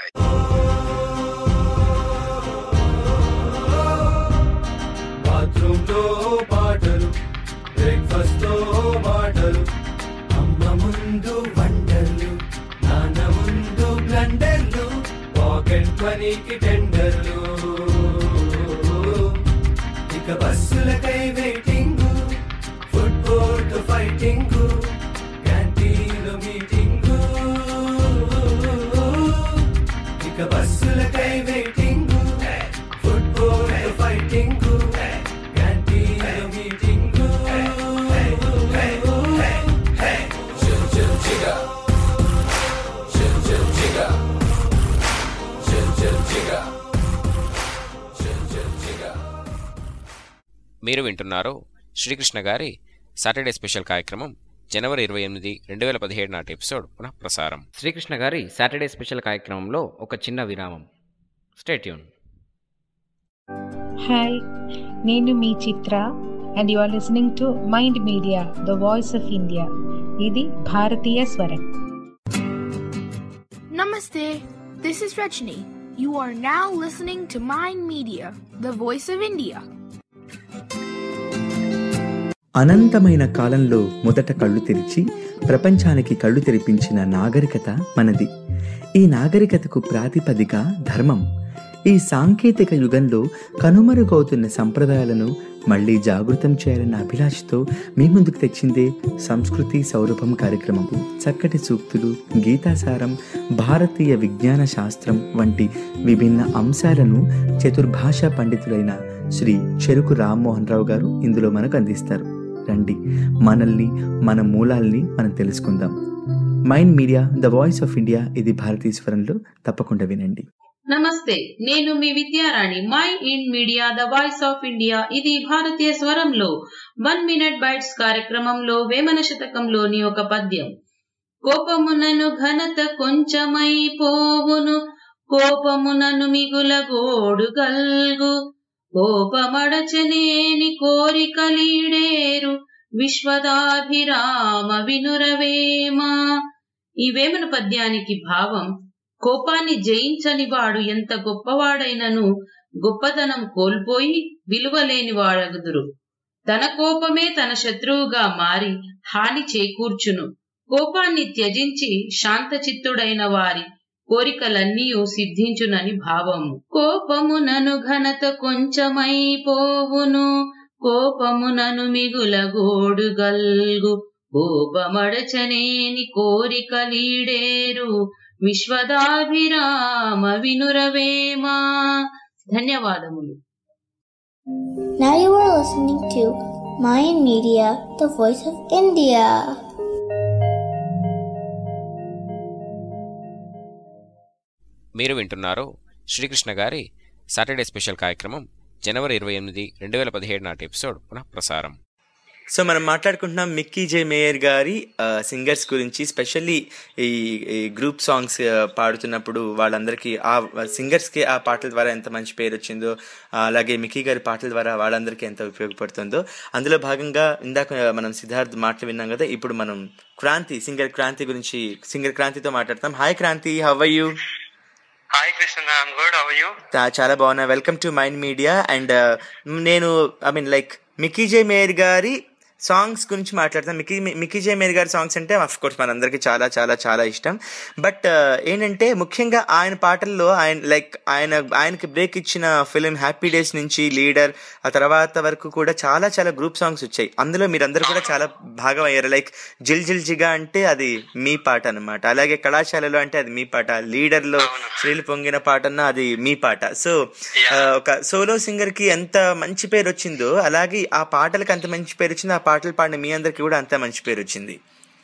bathroom లో పాటలు breakfast తో మాటలు అమ్మ ముందు వండర్లు నాన్న ముందు బ్లండర్లు పాకెట్ మనీకి టెండర్లు ఇక బస్సులకై వెయిటింగ్ ఫుట్బాల్ తో ఫైటింగ్ క్యాంటీన్ మీటింగ్ ఇక బస్సులకై వెయిటింగ్ ఫుట్బాల్ తో fighting canteen meeting chill chill చిగా చిల్ చిల్ చిగా చిల్ చిల్ చిగా చిల్ చిల్ చిగా మీరు వింటున్నారు శ్రీకృష్ణ గారి సాటర్డే స్పెషల్ కార్యక్రమం జనవరి ఇరవై ఎనిమిది రెండు వేల పదిహేడు నాటి ఎపిసోడ్ పునః ప్రసారం శ్రీకృష్ణ గారి సాటర్డే స్పెషల్ కార్యక్రమంలో ఒక చిన్న విరామం స్టేట్యూన్ హాయ్ నేను మీ Chitra and you are listening to mind media the voice of India ఇది భారతీయ స్వరం Namaste. This is Rajni. You are now listening to Mind Media, the voice of India. అనంతమైన కాలంలో మొదట కళ్ళు తెరిచి ప్రపంచానికి కళ్ళు తెరిపించిన నాగరికత మనది ఈ నాగరికతకు ప్రాతిపదిక ధర్మం ఈ సాంకేతిక యుగంలో కనుమరుగవుతున్న సంప్రదాయాలను మళ్ళీ జాగృతం చేయాలన్న అభిలాషతో మీ ముందుకు తెచ్చిందే సంస్కృతి సౌరభం కార్యక్రమం చక్కటి సూక్తులు గీతాసారం భారతీయ విజ్ఞాన శాస్త్రం వంటి విభిన్న అంశాలను చతుర్భాషా పండితులైన శ్రీ చెరుకు రామ్మోహన్ రావు గారు ఇందులో మనకు అందిస్తారు రండి మనల్ని మన మూలాల్ని మనం తెలుసుకుందాం Mind media the voice of India ఇది భారతీయ స్వరంలో తప్పకుండా వినండి నమస్తే నేను మీ Vidyarani my in media the voice of India ఇది భారతీయ స్వరంలో వన్ మినిట్ బైట్స్ కార్యక్రమంలో వేమన శతకంలోని ఒక పద్యం కోపమునను ఘనత కొంచెమై పోవును కోపమునను మిగుల గోడు గల్గు కోపమడచనేని కోరికలీడేరు విశ్వదాభిరామ వినురవేమా ఈ వేమన పద్యానికి భావం కోపాన్ని జయించని వాడు ఎంత గొప్పవాడైనను గొప్పతనం కోల్పోయి విలువలేని వాడగుదురు తన కోపమే తన శత్రువుగా మారి హాని చేకూర్చును కోపాన్ని త్యజించి శాంతచిత్తుడైన వారి కోరికలన్నీ సిద్ధించునని భావము కోపమునను ఘనత కొంచెమై పోవును కోపమునను మిగుల గోడు గల్గు కోపమడచనేని కోరికలీడేరు విశ్వదాభిరామ వినురవేమా ధన్యవాదములు Now you are listening to Mayan Media, the voice of India. మీరు వింటున్నారు శ్రీకృష్ణ గారి సాటర్డే స్పెషల్ కార్యక్రమం జనవరి ఇరవై ఎనిమిది రెండు వేల పదిహేడు నాటి ఎపిసోడ్ పునః ప్రసారం సో మనం మాట్లాడుకుంటున్నాం మిక్కీ జే మేయర్ గారి సింగర్స్ గురించి స్పెషల్లీ ఈ ఈ గ్రూప్ సాంగ్స్ పాడుతున్నప్పుడు వాళ్ళందరికీ ఆ సింగర్స్కి ఆ పాటల ద్వారా ఎంత మంచి పేరు వచ్చిందో ఆ, అలాగే మిక్కీ గారి పాటల ద్వారా వాళ్ళందరికీ ఎంత ఉపయోగపడుతుందో అందులో భాగంగా ఇందాక మనం సిద్ధార్థ్ మాటలు విన్నాం కదా ఇప్పుడు మనం క్రాంతి సింగర్ క్రాంతి గురించి సింగర్ క్రాంతితో మాట్లాడతాం hi Kranthi how you hi Krishna I'm good how you చాలా బాగున్నా welcome to mind Media and నేను I mean like Mickey J mayor గారి సాంగ్స్ గురించి మాట్లాడతాం మిక్కీ మిక్కీ జే మేయర్ గారి సాంగ్స్ అంటే అఫ్ కోర్స్ మనందరికీ చాలా చాలా చాలా ఇష్టం బట్ ఏంటంటే ముఖ్యంగా ఆయన పాటల్లో ఆయన లైక్ ఆయన ఆయనకి బ్రేక్ ఇచ్చిన ఫిలిం హ్యాపీ డేస్ నుంచి లీడర్ ఆ తర్వాత వరకు కూడా చాలా చాలా గ్రూప్ సాంగ్స్ వచ్చాయి అందులో మీరందరూ కూడా చాలా భాగం అయ్యారు లైక్ జిల్ జిల్ జిగా అంటే అది మీ పాట అనమాట అలాగే కళాశాలలో అంటే అది మీ పాట లీడర్ లో శ్రీలు పొంగిన పాటన్న అది మీ పాట సో ఒక సోలో సింగర్ కి ఎంత మంచి పేరు వచ్చిందో అలాగే ఆ పాటలకు అంత మంచి పేరు వచ్చింది ఆ పాటలు పాడిన మీ అందరికి కూడా అంత మంచి పేరు వచ్చింది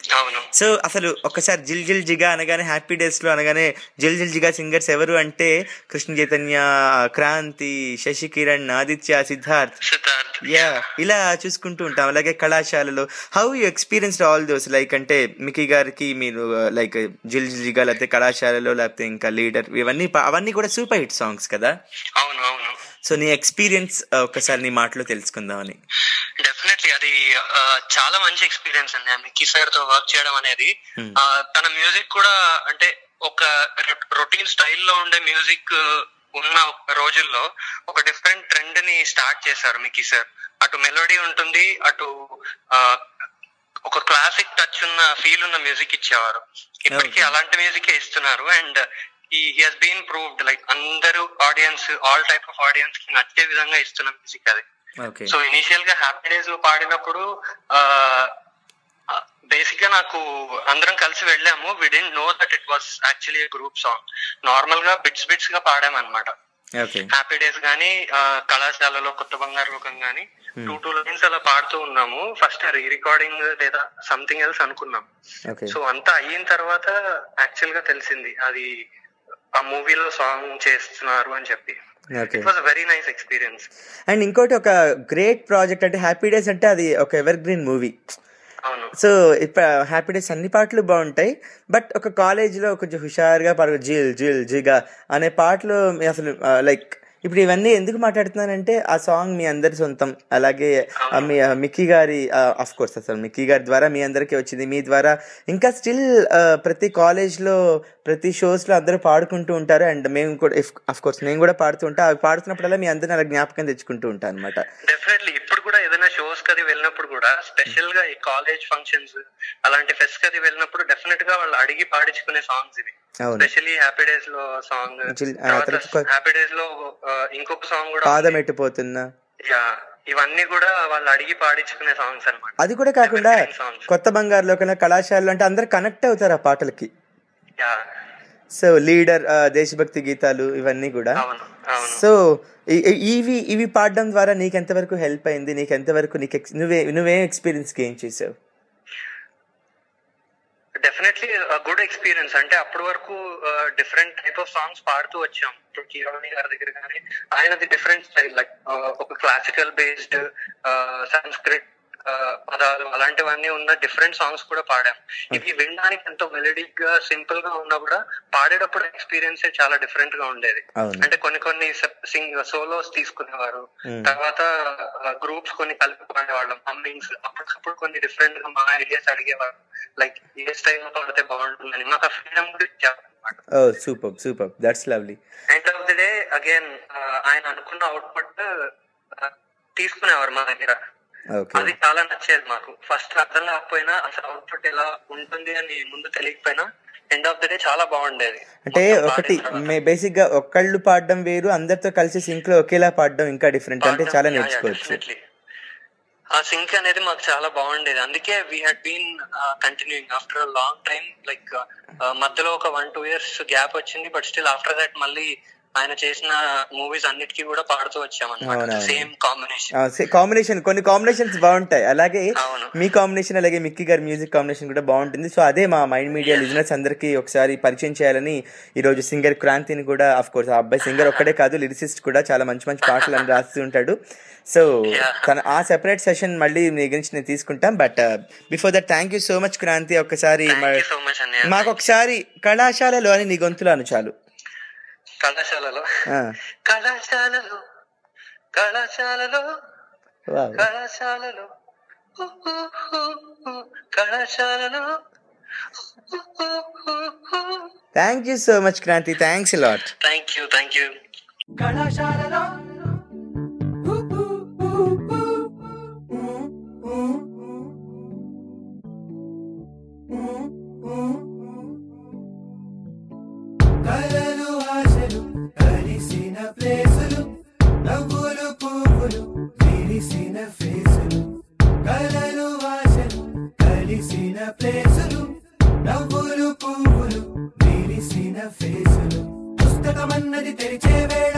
అవును సో అసలు ఒక్కసారి జిల్ జిల్ జిగా అనగానే హ్యాపీ డేస్ లో అనగానే జిల్ జిల్ జిగా సింగర్స్ ఎవరు అంటే కృష్ణ చైతన్య క్రాంతి శశి కిరణ్ ఆదిత్య సిద్ధార్థ్ సిద్ధార్థ్ యా ఇలా చూసుకుంటూ ఉంటాం అలాగే కళాశాలలో how you experienced all those like అంటే మికీ గారికి మీరు లైక్ జిల్ జిల్ జిగా లేకపోతే కళాశాలలో లేకపోతే ఇంకా లీడర్ ఇవన్నీ పా- అవన్నీ కూడా సూపర్ హిట్ సాంగ్స్ కదా అవును అవును సో నీ ఎక్స్పీరియన్స్ ఒకసారి నీ మాటలో తెలుసుకుందామని డెఫినెట్లీ అది ఆ, చాలా మంచి ఎక్స్పీరియన్స్ అండి మిక్కీ సార్ తో వర్క్ చేయడం అనేది ఆ, తన మ్యూజిక్ కూడా అంటే ఒక రొటీన్ స్టైల్లో ఉండే మ్యూజిక్ ఉన్న ఒక రోజుల్లో ఒక డిఫరెంట్ ట్రెండ్ ని స్టార్ట్ చేశారు మిక్కీ సార్ అటు మెలోడీ ఉంటుంది అటు ఆ, ఒక క్లాసిక్ టచ్ ఉన్న ఫీల్ ఉన్న మ్యూజిక్ ఇచ్చేవారు ఇప్పటికీ అలాంటి మ్యూజిక్ ఇస్తున్నారు అండ్ ఈ హెస్ బీన్ ప్రూవ్డ్ లైక్ అందరూ audience all type of audience కి నచ్చే విధంగా ఇస్తున్న మ్యూజిక్ అది ఓకే సో ఇనీషియల్ గా హ్యాపీ డేస్ లో పాడినప్పుడు బేసిక్ గా నాకు అందరం కలిసి వెళ్ళాము we didn't know that it was actually group song normal గా బిట్స్ బిట్స్ గా పాడామన్నమాట ఓకే హ్యాపీ డేస్ గానీ ఆ, కళాశాలలో కొత్త బంగారు లోకం గానీ టూ టూ లైన్స్ అలా పాడుతూ ఉన్నాము ఫస్ట్ రీ రికార్డింగ్ లేదా సంథింగ్ ఎల్స్ అనుకున్నాం ఓకే సో అంతా అయిన తర్వాత యాక్చువల్ గా తెలిసింది అది ఆ మూవీలో సాంగ్ చేస్తున్నారు అని చెప్పి okay it was very nice experience and ఇంకోటి ఒక గ్రేట్ ప్రాజెక్ట్ అంటే హ్యాపీ డేస్ అంటే అది ఒక ఎవర్ గ్రీన్ మూవీ అవును సో ఇప్పుడు హ్యాపీ డేస్ అన్ని పాటలు బాగుంటాయి బట్ ఒక కాలేజీలో కొంచెం హుషారుగా పాడు జిల్ జిల్ జిగా అనే పాటలు మీ అసలు లైక్ ఇప్పుడు ఇవన్నీ ఎందుకు మాట్లాడుతున్నానంటే ఆ సాంగ్ మీ అందరి సొంతం అలాగే ఆ మీ ఆ మిక్కీ గారి ఆఫ్ కోర్స్ అసలు మిక్కీ గారి ద్వారా మీ అందరికీ వచ్చింది మీ ద్వారా ఇంకా స్టిల్ ప్రతి కాలేజ్లో ప్రతి షోస్లో అందరూ పాడుకుంటూ ఉంటారు అండ్ మేము కూడా అఫ్ కోర్స్ నేను కూడా పాడుతూ ఉంటా అవి పాడుతున్నప్పుడల్లా మీ అందరిని అలా జ్ఞాపకం తెచ్చుకుంటూ ఉంటాను అనమాట డెఫినెట్లీ ఇప్పుడు కూడా ఏదైనా షోస్ కది వెళ్ళినప్పుడు కూడా స్పెషల్ గా ఈ కాలేజ్ ఫంక్షన్స్ అలాంటి ఫెస్ట్ కది వెళ్ళినప్పుడు డెఫినెట్ గా వాళ్ళు అడిగి పాడించుకునే సాంగ్స్ ఇవి అవును. స్పెషల్లీ హ్యాపీ డేస్ లో సాంగ్ Chill- ఆ, తర్వాత తర్వాత కొ- హ్యాపీ డేస్ లో ఆ, ఇంకొక సాంగ్ కూడా పాదం ఎట్టిపోతున్నా యా ఇవన్నీ కూడా వాళ్ళు అడిగి పాడించుకునే సాంగ్స్ అన్నమాట అది కూడా కాకుండా songs. కొత్త బంగారు లోకన కళాశాలలో అంటే అందరు కనెక్ట్ అవుతారు ఆ పాటలకి యా సో లీడర్ దేశభక్తి గీతాలు ఇవన్నీ కూడా అవును అవును సో ఇ- ఇ- ఇవి ఇవి పాడడం ద్వారా నీకు ఎంతవరకు హెల్ప్ అయింది నీకు ఎంతవరకు నీకు ex- నువ్వే నువ్వేం ఎక్స్పీరియన్స్ గెయిన్ చేసావు డెఫినెట్లీ గుడ్ ఎక్స్పీరియన్స్ అంటే అప్పటి వరకు డిఫరెంట్ టైప్ ఆఫ్ సాంగ్స్ పాడుతూ వచ్చాం ఇప్పుడు కీరవాణి గారి దగ్గర కానీ ఆయనది డిఫరెంట్ స్టైల్ లైక్ ఒక క్లాసికల్ బేస్డ్ సంస్కృత్ పదాలు అలాంటివన్నీ ఉన్న డిఫరెంట్ సాంగ్స్ కూడా పాడాం ఇవి వినడానికి ఎంతో మెలడిక్ గా సింపుల్ గా ఉన్నా కూడా పాడేటప్పుడు ఎక్స్పీరియన్స్ చాలా డిఫరెంట్ గా ఉండేది అవును. అంటే కొన్ని కొన్ని సింగ్ సోలోస్ తీసుకునేవారు Hmm. తర్వాత గ్రూప్స్ కొన్ని కలిపి పాడేవాళ్ళం హమ్మింగ్స్ అప్పటికప్పుడు కొన్ని డిఫరెంట్ గా మా ఐడియాస్ అడిగేవారు లైక్ ఏ స్టైల్ లో పాడితే బాగుంటుందని మాకు ఆ ఫ్రీడమ్ కూడా ఇచ్చారు oh super super that's lovely end of the day again ఆయన అనుకున్న అవుట్పుట్ తీసుకునేవారు మా దగ్గర ఓకే అది చాలా నచ్చేది మాకు ఫస్ట్ అర్థం కాకపోయినా అసలు అవుట్పుట్ ఎలా ఉంటుంది అని ముందు తెలియకపోయినా ఎండ్ ఆఫ్ ది డే చాలా బాగుండేది అంటే ఒకటి బేసిక్ గా ఒక్కళ్ళు పాడడం వేరు అందరితో కలిసి సింక్ లో ఒకేలా పాడడం ఇంకా డిఫరెంట్ అంటే చాలా నేర్చుకోవచ్చు డెఫినెట్లీ ఆ సింక్ అనేది మాకు చాలా బాగుండేది అందుకే we had been continuing after long time like మధ్యలో ఒక వన్ టూ ఇయర్స్ గ్యాప్ వచ్చింది బట్ స్టిల్ ఆఫ్టర్ దట్ మళ్ళీ ఆయన చేసిన మూవీస్ అన్నిటికీ కూడా పాడుతూ వచ్చామన్నమాట అవునవును. సేమ్ కాంబినేషన్ కాంబినేషన్ కొన్ని కాంబినేషన్స్ బాగుంటాయి అలాగే మీ కాంబినేషన్ అలాగే మిక్కీ గారి మ్యూజిక్ కాంబినేషన్ కూడా బాగుంటుంది సో అదే మా మైండ్ మీడియా లిజనర్స్ అందరికీ ఒకసారి పరిచయం చేయాలని ఈ రోజు సింగర్ క్రాంతిని కూడా అఫ్ కోర్స్ ఆ అబ్బాయి సింగర్ ఒక్కడే కాదు లిరిసిస్ట్ కూడా చాలా మంచి మంచి పాటలు అని రాస్తూ ఉంటాడు సో తన ఆ సెపరేట్ సెషన్ మళ్ళీ మీ గురించి నేను తీసుకుంటాం but before that thank you so much Kranthi ఒక్కసారి మ- సో మచ్ అన్నయ్య మాకు ఒకసారి కళాశాలలో అని నీ గొంతులో అను చాలు కళాశాలలో ఆ, కళాశాలలో కళాశాలలో wow. కళాశాలలో ఊ, ఊ, ఊ, ఊ, కళాశాలలో thank you so much Kranthi thanks lot thank you thank you కళాశాలలో కలలు ఆశలు కలిసిన ప్లేసులు నవ్వులు పువ్వులు విరిసిన ఫేసులు కలలు ఆశలు కలిసిన ప్లేసులు నవ్వులు పువ్వులు విరిసిన ఫేసులు పుస్తకమన్నది తెరిచే వేళ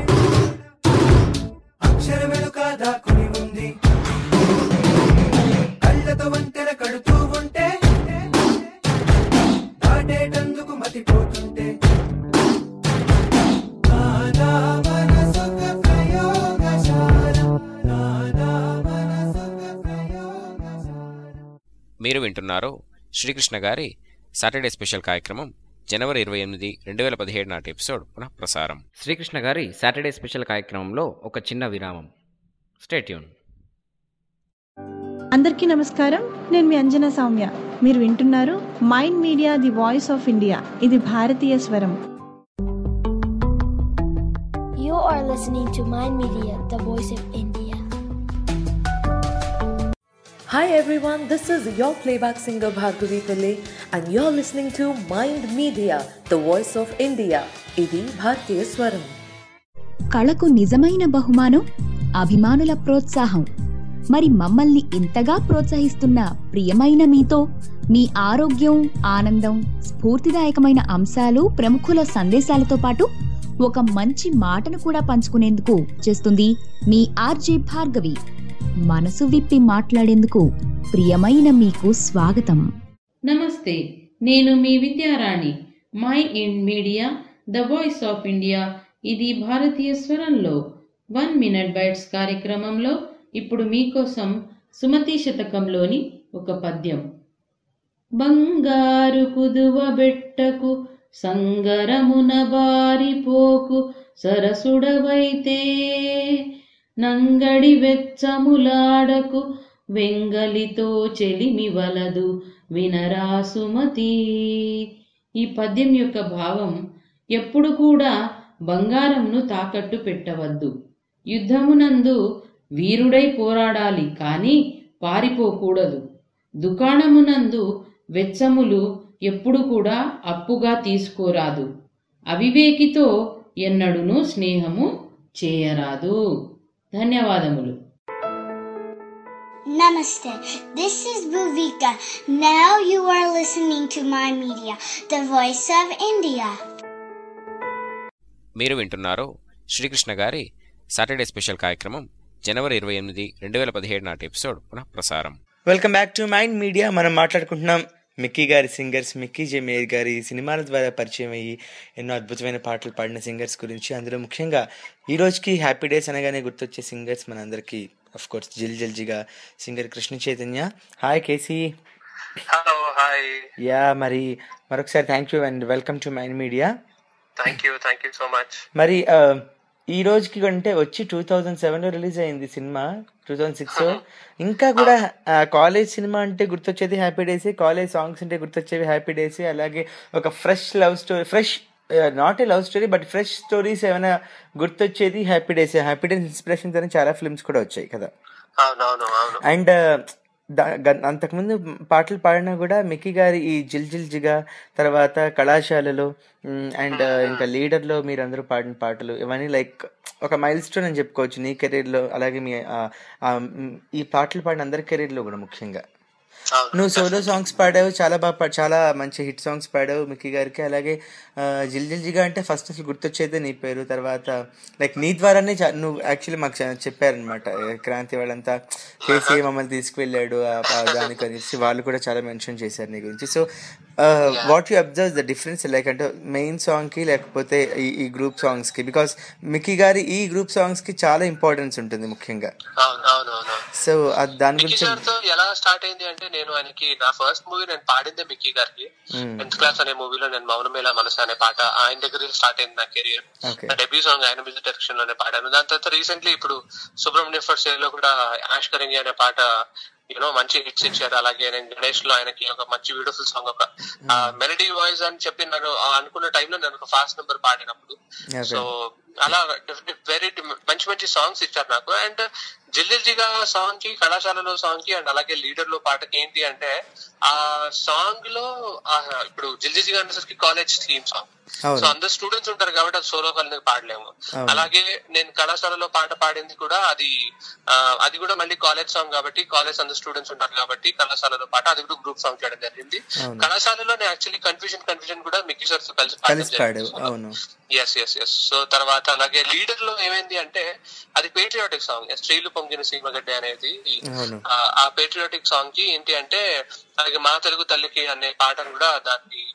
అక్షరం వెనుక దాక్కుని ఉంది కళ్ళతో వంతెన కడుతూ ఉంటే మీరు వింటున్నారు శ్రీకృష్ణ గారి సాటర్డే స్పెషల్ కార్యక్రమం జనవరి ఇరవై ఎనిమిది రెండు వేల పదిహేడు నాటి ఎపిసోడ్ పునః ప్రసారం శ్రీకృష్ణ గారి సాటర్డే స్పెషల్ కార్యక్రమంలో ఒక చిన్న విరామం స్టేట్యూన్ అందరికీ నమస్కారం నేను మీ అంజనా సౌమ్య మీరు వింటున్నారు Mind Media the voice of India ఇది భారతీయ స్వరం You are listening to Mind Media, the voice of India. Hi everyone, this is your playback singer Bhargavi Pillai and you're listening to Mind Media, the voice of India. ఇది భారతీయ స్వరం కళకు నిజమైన బహుమానం అభిమానుల ప్రోత్సాహం మరి మమ్మల్ని ఇంతగా ప్రోత్సహిస్తున్న ప్రియమైన మీతో మీ ఆరోగ్యం ఆనందం స్ఫూర్తిదాయకమైన అంశాలు ప్రముఖుల సందేశాలతో పాటు ఒక మంచి మాటను కూడా పంచుకునేందుకు చేస్తుంది మీ ఆర్జే భార్గవి మనసు విప్పి మాట్లాడేందుకు ప్రియమైన మీకు స్వాగతం నమస్తే నేను మీ Vidyarani my in media the voice of India ఇది భారతీయ స్వరంలో వన్ మినిట్ బైట్స్ కార్యక్రమంలో ఇప్పుడు మీకోసం సుమతి శతకంలోని ఒక పద్యం బంగారు కుదువ బెట్టకు సంగరమున బారిపోకు సరసుడవైతే నంగడి వెచ్చములాడకు వెంగలితో చెలిమి వలదు వినరా సుమతి ఈ పద్యం యొక్క భావం ఎప్పుడు కూడా బంగారంను తాకట్టు పెట్టవద్దు యుద్ధమునందు వీరుడై పోరాడాలి కానీ పారిపోకూడదు దుకాణమునందు వెచ్చములు ఎప్పుడు కూడా అప్పుగా తీసుకోరాదు అవివేకితో ఎన్నడును స్నేహము చేయరాదు ధన్యవాదములు Namaste. This is Bhuvika. Now you are listening to my media, the voice of India. మీరు వింటున్నారు శ్రీకృష్ణ గారి సాటర్డే స్పెషల్ కార్యక్రమం జనవరి ఇరవై ఎనిమిది రెండు వేల పదిహేడు నాటి ఎపిసోడ్ పునః ప్రసారం welcome back to mind Media మనం మాట్లాడుకుంటున్నాం మిక్కీ గారి సింగర్స్ మిక్కీ జే మేయర్ గారి సినిమాల ద్వారా పరిచయం అయ్యి ఎన్నో అద్భుతమైన పాటలు పాడిన సింగర్స్ గురించి అందులో ముఖ్యంగా ఈ రోజుకి హ్యాపీ డేస్ అనగానే గుర్తొచ్చే సింగర్స్ మనందరికీ అఫ్ కోర్స్ జిల్ జల్జిగా singer Krishna Chaitanya hi KC hello hi yeah మరి మరొకసారి thank you and welcome to mind Media thank you thank you so much మరి ఆ, ఈ రోజుకి అంటే వచ్చి టూ థౌజండ్ సెవెన్లో రిలీజ్ అయింది సినిమా టూ థౌజండ్ సిక్స్ ఇంకా కూడా కాలేజ్ సినిమా అంటే గుర్తొచ్చేది హ్యాపీ డేస్ కాలేజ్ సాంగ్స్ అంటే గుర్తొచ్చేవి హ్యాపీ డేస్ అలాగే ఒక fresh love story fresh not a love story but fresh stories ఏమైనా గుర్తొచ్చేది Happy days happy Days inspiration అని చాలా ఫిల్మ్స్ కూడా వచ్చాయి కదా అవునవును అవును అండ్ అంతకుముందు పాటలు పాడినా కూడా మిక్కీ గారి ఈ జిల్ జిల్ జిగా తర్వాత కళాశాలలో అండ్ ఇంకా లీడర్లో మీరు అందరూ పాడిన పాటలు ఇవన్నీ లైక్ ఒక మైల్ స్టోన్ అని చెప్పుకోవచ్చు నీ కెరీర్లో అలాగే మీ ఆ, ఆ, మ్, ఈ పాటలు పాడిన అందరి కెరీర్లో కూడా ముఖ్యంగా నువ్వు సోలో సాంగ్స్ పాడావు చాలా బాగా పా- చాలా మంచి హిట్ సాంగ్స్ పాడావు మిక్కీ గారికి అలాగే ఆ, జిల్ జిల్ జిగా అంటే ఫస్ట్ అసలు గుర్తొచ్చేదే నీ పేరు తర్వాత లైక్ నీ ద్వారానే చా- నువ్వు యాక్చువల్లీ మాకు చ- చెప్పారనమాట క్రాంతి వాళ్ళంతా కేసీ మమ్మల్ని తీసుకువెళ్ళాడు ఆ- ఆ దానికి అనేసి వాళ్ళు కూడా చాలా మెన్షన్ చేశారు నీ గురించి so what you observe the difference like అంటే మెయిన్ సాంగ్కి లేకపోతే ఈ ఈ గ్రూప్ సాంగ్స్కి బికాస్ మిక్కీ గారి ఈ గ్రూప్ సాంగ్స్కి చాలా ఇంపార్టెన్స్ ఉంటుంది ముఖ్యంగా అవును అవును అవును సో అది దాని మిక్కీ గురించి గారితో ఎలా స్టార్ట్ అయింది అంటే నేను ఆయనకి నా ఫస్ట్ మూవీ నేను పాడిందే మిక్కీ గారికి మ్మ్. టెన్త్ క్లాస్ అనే మూవీలో నేను మౌనమేలా మనసు అనే పాట ఆయన దగ్గర స్టార్ట్ అయింది నా కెరియర్ Okay. నా డెబ్యూ సాంగ్ ఆయన మ్యూజిక్ డైరెక్షన్ లోనే పాడాను దాని తర్వాత రీసెంట్లీ ఇప్పుడు సుబ్రహ్మణ్య ఫస్ట్ లో కూడా యాష్ కరింగి అనే పాట యూనో మంచి హిట్స్ ఇచ్చారు అలాగే నేను గణేష్ లో ఆయనకి ఒక మంచి బ్యూటిఫుల్ సాంగ్ ఒక మెలడీ వాయిస్ అని చెప్పి నేను ఆ అనుకున్న టైంలో నేను ఒక ఫాస్ట్ నెంబర్ పాడినప్పుడు Okay. సో అలా వెరీ మంచి మంచి సాంగ్స్ ఇచ్చారు నాకు అండ్ జిల్లిజిగా సాంగ్ కి కళాశాలలో సాంగ్ కి అండ్ అలాగే లీడర్ లో పాటకి ఏంటి అంటే ఆ సాంగ్ లో ఆ ఇప్పుడు జిల్జిజిగా అనేసరికి కాలేజ్ థీమ్ సాంగ్ అవును. సో అందరు స్టూడెంట్స్ ఉంటారు కాబట్టి అది సోలో కలిసి పాడలేము అవును. అలాగే నేను కళాశాలలో పాట పాడింది కూడా అది ఆ, అది కూడా మళ్ళీ కాలేజ్ సాంగ్ కాబట్టి కాలేజ్ అందరు స్టూడెంట్స్ ఉంటారు కాబట్టి కళాశాలలో పాట అది కూడా గ్రూప్ సాంగ్ చేయడం జరిగింది అవును. కళాశాలలో నేను యాక్చువల్లీ కన్ఫ్యూజన్ కన్ఫ్యూజన్ కూడా మిక్కీ సార్ కలిసి కలిసి పాడావు అవును ఎస్ ఎస్ ఎస్ సో తర్వాత అలాగే లీడర్ లో ఏమైంది అంటే అది పేట్రియాటిక్ సాంగ్ స్త్రీలు పొంగిన సీమగడ్డ అనేది అవును ఆ- ఆ పేట్రియాటిక్ సాంగ్ కి ఏంటి అంటే అలాగే మా తెలుగు తల్లికి అనే పాటను కూడా దాన్ని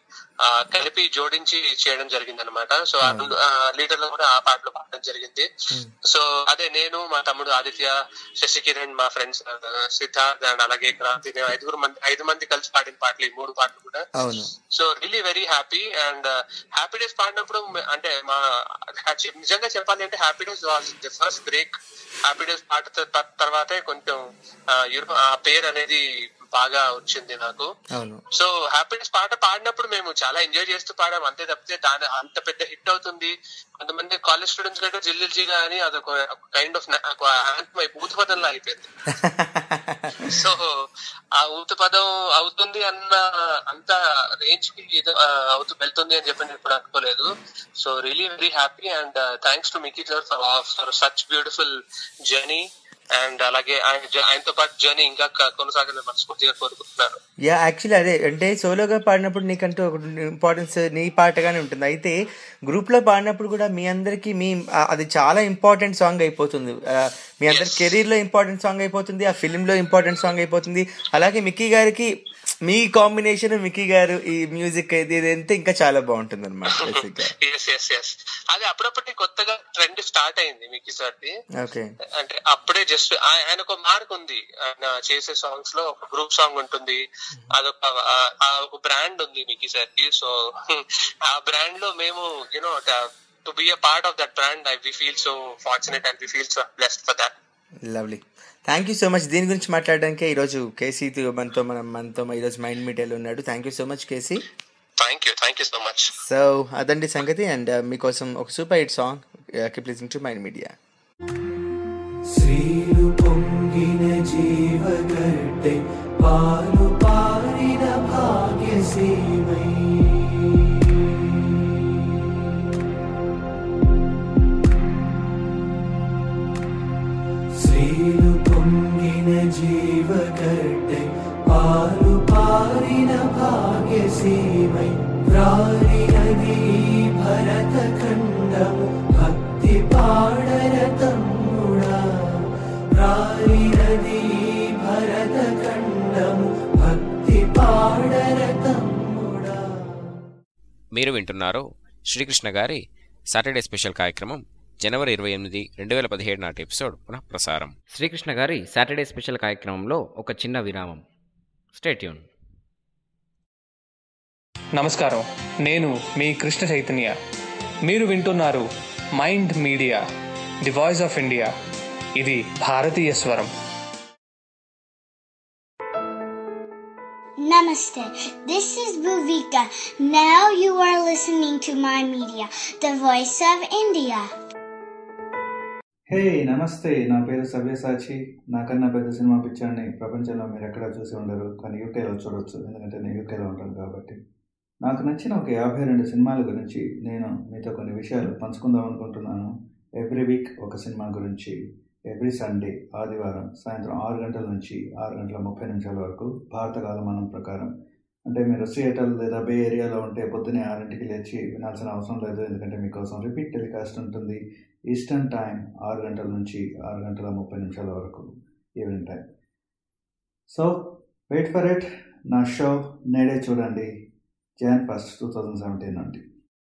ఆ, కలిపి జోడించి చేయడం జరిగింది అనమాట సో లీడర్ లో కూడా ఆ పాటలు పాడడం జరిగింది సో అదే నేను మా తమ్ముడు ఆదిత్య శశి కిరణ్ మా ఫ్రెండ్స్ సిద్ధార్థ్ అండ్ అలాగే క్రాంతి మేము ఐదుగురు మంది ఐదు మంది కలిసి పాడిన పాటలు ఈ మూడు పాటలు కూడా అవును so really very happy and Happy Days పాడినప్పుడు మే- అంటే మా actually నిజంగా చెప్పాలి అంటే Happy Days was the first break Happy Days పాట త- తర్వాతే కొంచెం ఆ, యూరో- ఆ పేరు అనేది బాగా వచ్చింది నాకు అవును సో హ్యాపీనెస్ పాట పాడినప్పుడు మేము చాలా ఎంజాయ్ చేస్తూ పాడాం అంతే తప్పితే దాని అంత పెద్ద హిట్ అవుతుంది కొంతమంది కాలేజ్ స్టూడెంట్స్ కంటే జిల్లిల్ జిగా అని అదొక కైండ్ ఆఫ్ ఊతపదంలో అయిపోయింది సో ఆ ఊతపదం అవుతుంది అన్న అంత రేంజ్ కి ఇది, ఆ, అవుతూ వెళ్తుంది అని చెప్పి నేను ఇప్పుడు అనుకోలేదు so really very happy and thanks to Mickey sir for for such beautiful journey and అలాగే ఆయన జ- ఆయనతో పాటు జర్నీ ఇంకా క- కొనసాగాలని మనస్ఫూర్తిగా కోరుకుంటున్నాను యా యాక్చువల్లీ అదే అంటే సోలోగా పాడినప్పుడు నీకంటూ ఒక ఇంపార్టెన్స్ నీ పాటగానే ఉంటుంది అయితే గ్రూప్లో పాడినప్పుడు కూడా మీ అందరికీ మీ ఆ, అది చాలా ఇంపార్టెంట్ సాంగ్ అయిపోతుంది ఆ, మీ అందరి కెరీర్లో ఇంపార్టెంట్ సాంగ్ అయిపోతుంది ఆ ఫిలింలో ఇంపార్టెంట్ సాంగ్ అయిపోతుంది అలాగే మిక్కీ గారికి మీ కాంబినేషన్ మిక్కీ గారు ఈ మ్యూజిక్ ఇది ఇది అంటే ఇంకా చాలా బాగుంటుంది అనమాట బేసిక్గా ఎస్ ఎస్ ఎస్ అది అప్పుడప్పటి కొత్తగా ట్రెండ్ స్టార్ట్ అయింది మిక్కీ సార్ది ఓకే అంటే అప్పుడే జస్ట్ ఆయన ఒక మార్క్ ఉంది ఆయన చేసే సాంగ్స్ లో ఒక గ్రూప్ సాంగ్ ఉంటుంది అదొక ఆ- ఆ ఒక బ్రాండ్ ఉంది మిక్కీ సార్ కి సో ఆ బ్రాండ్ లో మేము you know to be a part of that brand I we feel so fortunate and we feel so blessed for that lovely thank you so much దీని గురించి మాట్లాడడానికి ఈరోజు కేసీ మనతో మనం మనతో ఈరోజు మైండ్ మీడియాలో ఉన్నాడు thank you so much KC thank you thank you so much so అదండి సంగతి అండ్ మీకోసం ఒక super hit song keep listening to mind Media శ్రీలు పొంగిన జీవగడ్డే పాలు పారిన భాగ్యసీమై శ్రీలు పొంగిన జీవగడ్డే పాలు పారిన భాగ్యసీమై ప్రారినది భరత ఖండము భక్తి పాడర తమ్ముడా ప్రారినది భరత ఖండము భక్తి పాడర తమ్ముడా మీరు వింటున్నారు శ్రీకృష్ణ గారి సాటర్డే స్పెషల్ కార్యక్రమం జనవరి ఇరవై ఎనిమిది రెండు వేల పదిహేడు నాటి ఎపిసోడ్ పునః ప్రసారం శ్రీకృష్ణ గారి సాటర్డే స్పెషల్ కార్యక్రమంలో ఒక చిన్న విరామం స్టేట్యూన్ నమస్కారం నేను మీ కృష్ణ చైతన్య మీరు వింటున్నారు Mind Media the voice of India ఇది భారతీయ స్వరం Namaste. This is Bhuvika. Now you are listening to my media, the voice of India. హే నమస్తే నా పేరు సవ్యసాచి నాకన్నా పెద్ద సినిమా పిక్చర్ని ప్రపంచంలో మీరు ఎక్కడా చూసి ఉండరు కానీ యూకేలో చూడొచ్చు ఎందుకంటే నేను యూకేలో ఉంటాను కాబట్టి నాకు నచ్చిన ఒక యాభై రెండు సినిమాల గురించి నేను మీతో కొన్ని విషయాలు పంచుకుందాం అనుకుంటున్నాను ఎవ్రీ వీక్ ఒక సినిమా గురించి ఎవ్రీ సండే ఆదివారం సాయంత్రం ఆరు గంటల నుంచి ఆరు గంటల ముప్పై నిమిషాల వరకు భారత కాలమానం ప్రకారం అంటే మీరు సియేటర్ లేదా బే ఏరియాలో ఉంటే పొద్దునే ఆరింటికి లేచి వినాల్సిన అవసరం లేదు ఎందుకంటే మీకోసం రిపీట్ టెలికాస్ట్ ఉంటుంది ఈస్టర్న్ టైం ఆరు గంటల నుంచి ఆరు గంటల ముప్పై నిమిషాల వరకు evening time so wait for it నా షో నేడే చూడండి Jan first two thousand seventeen నుండి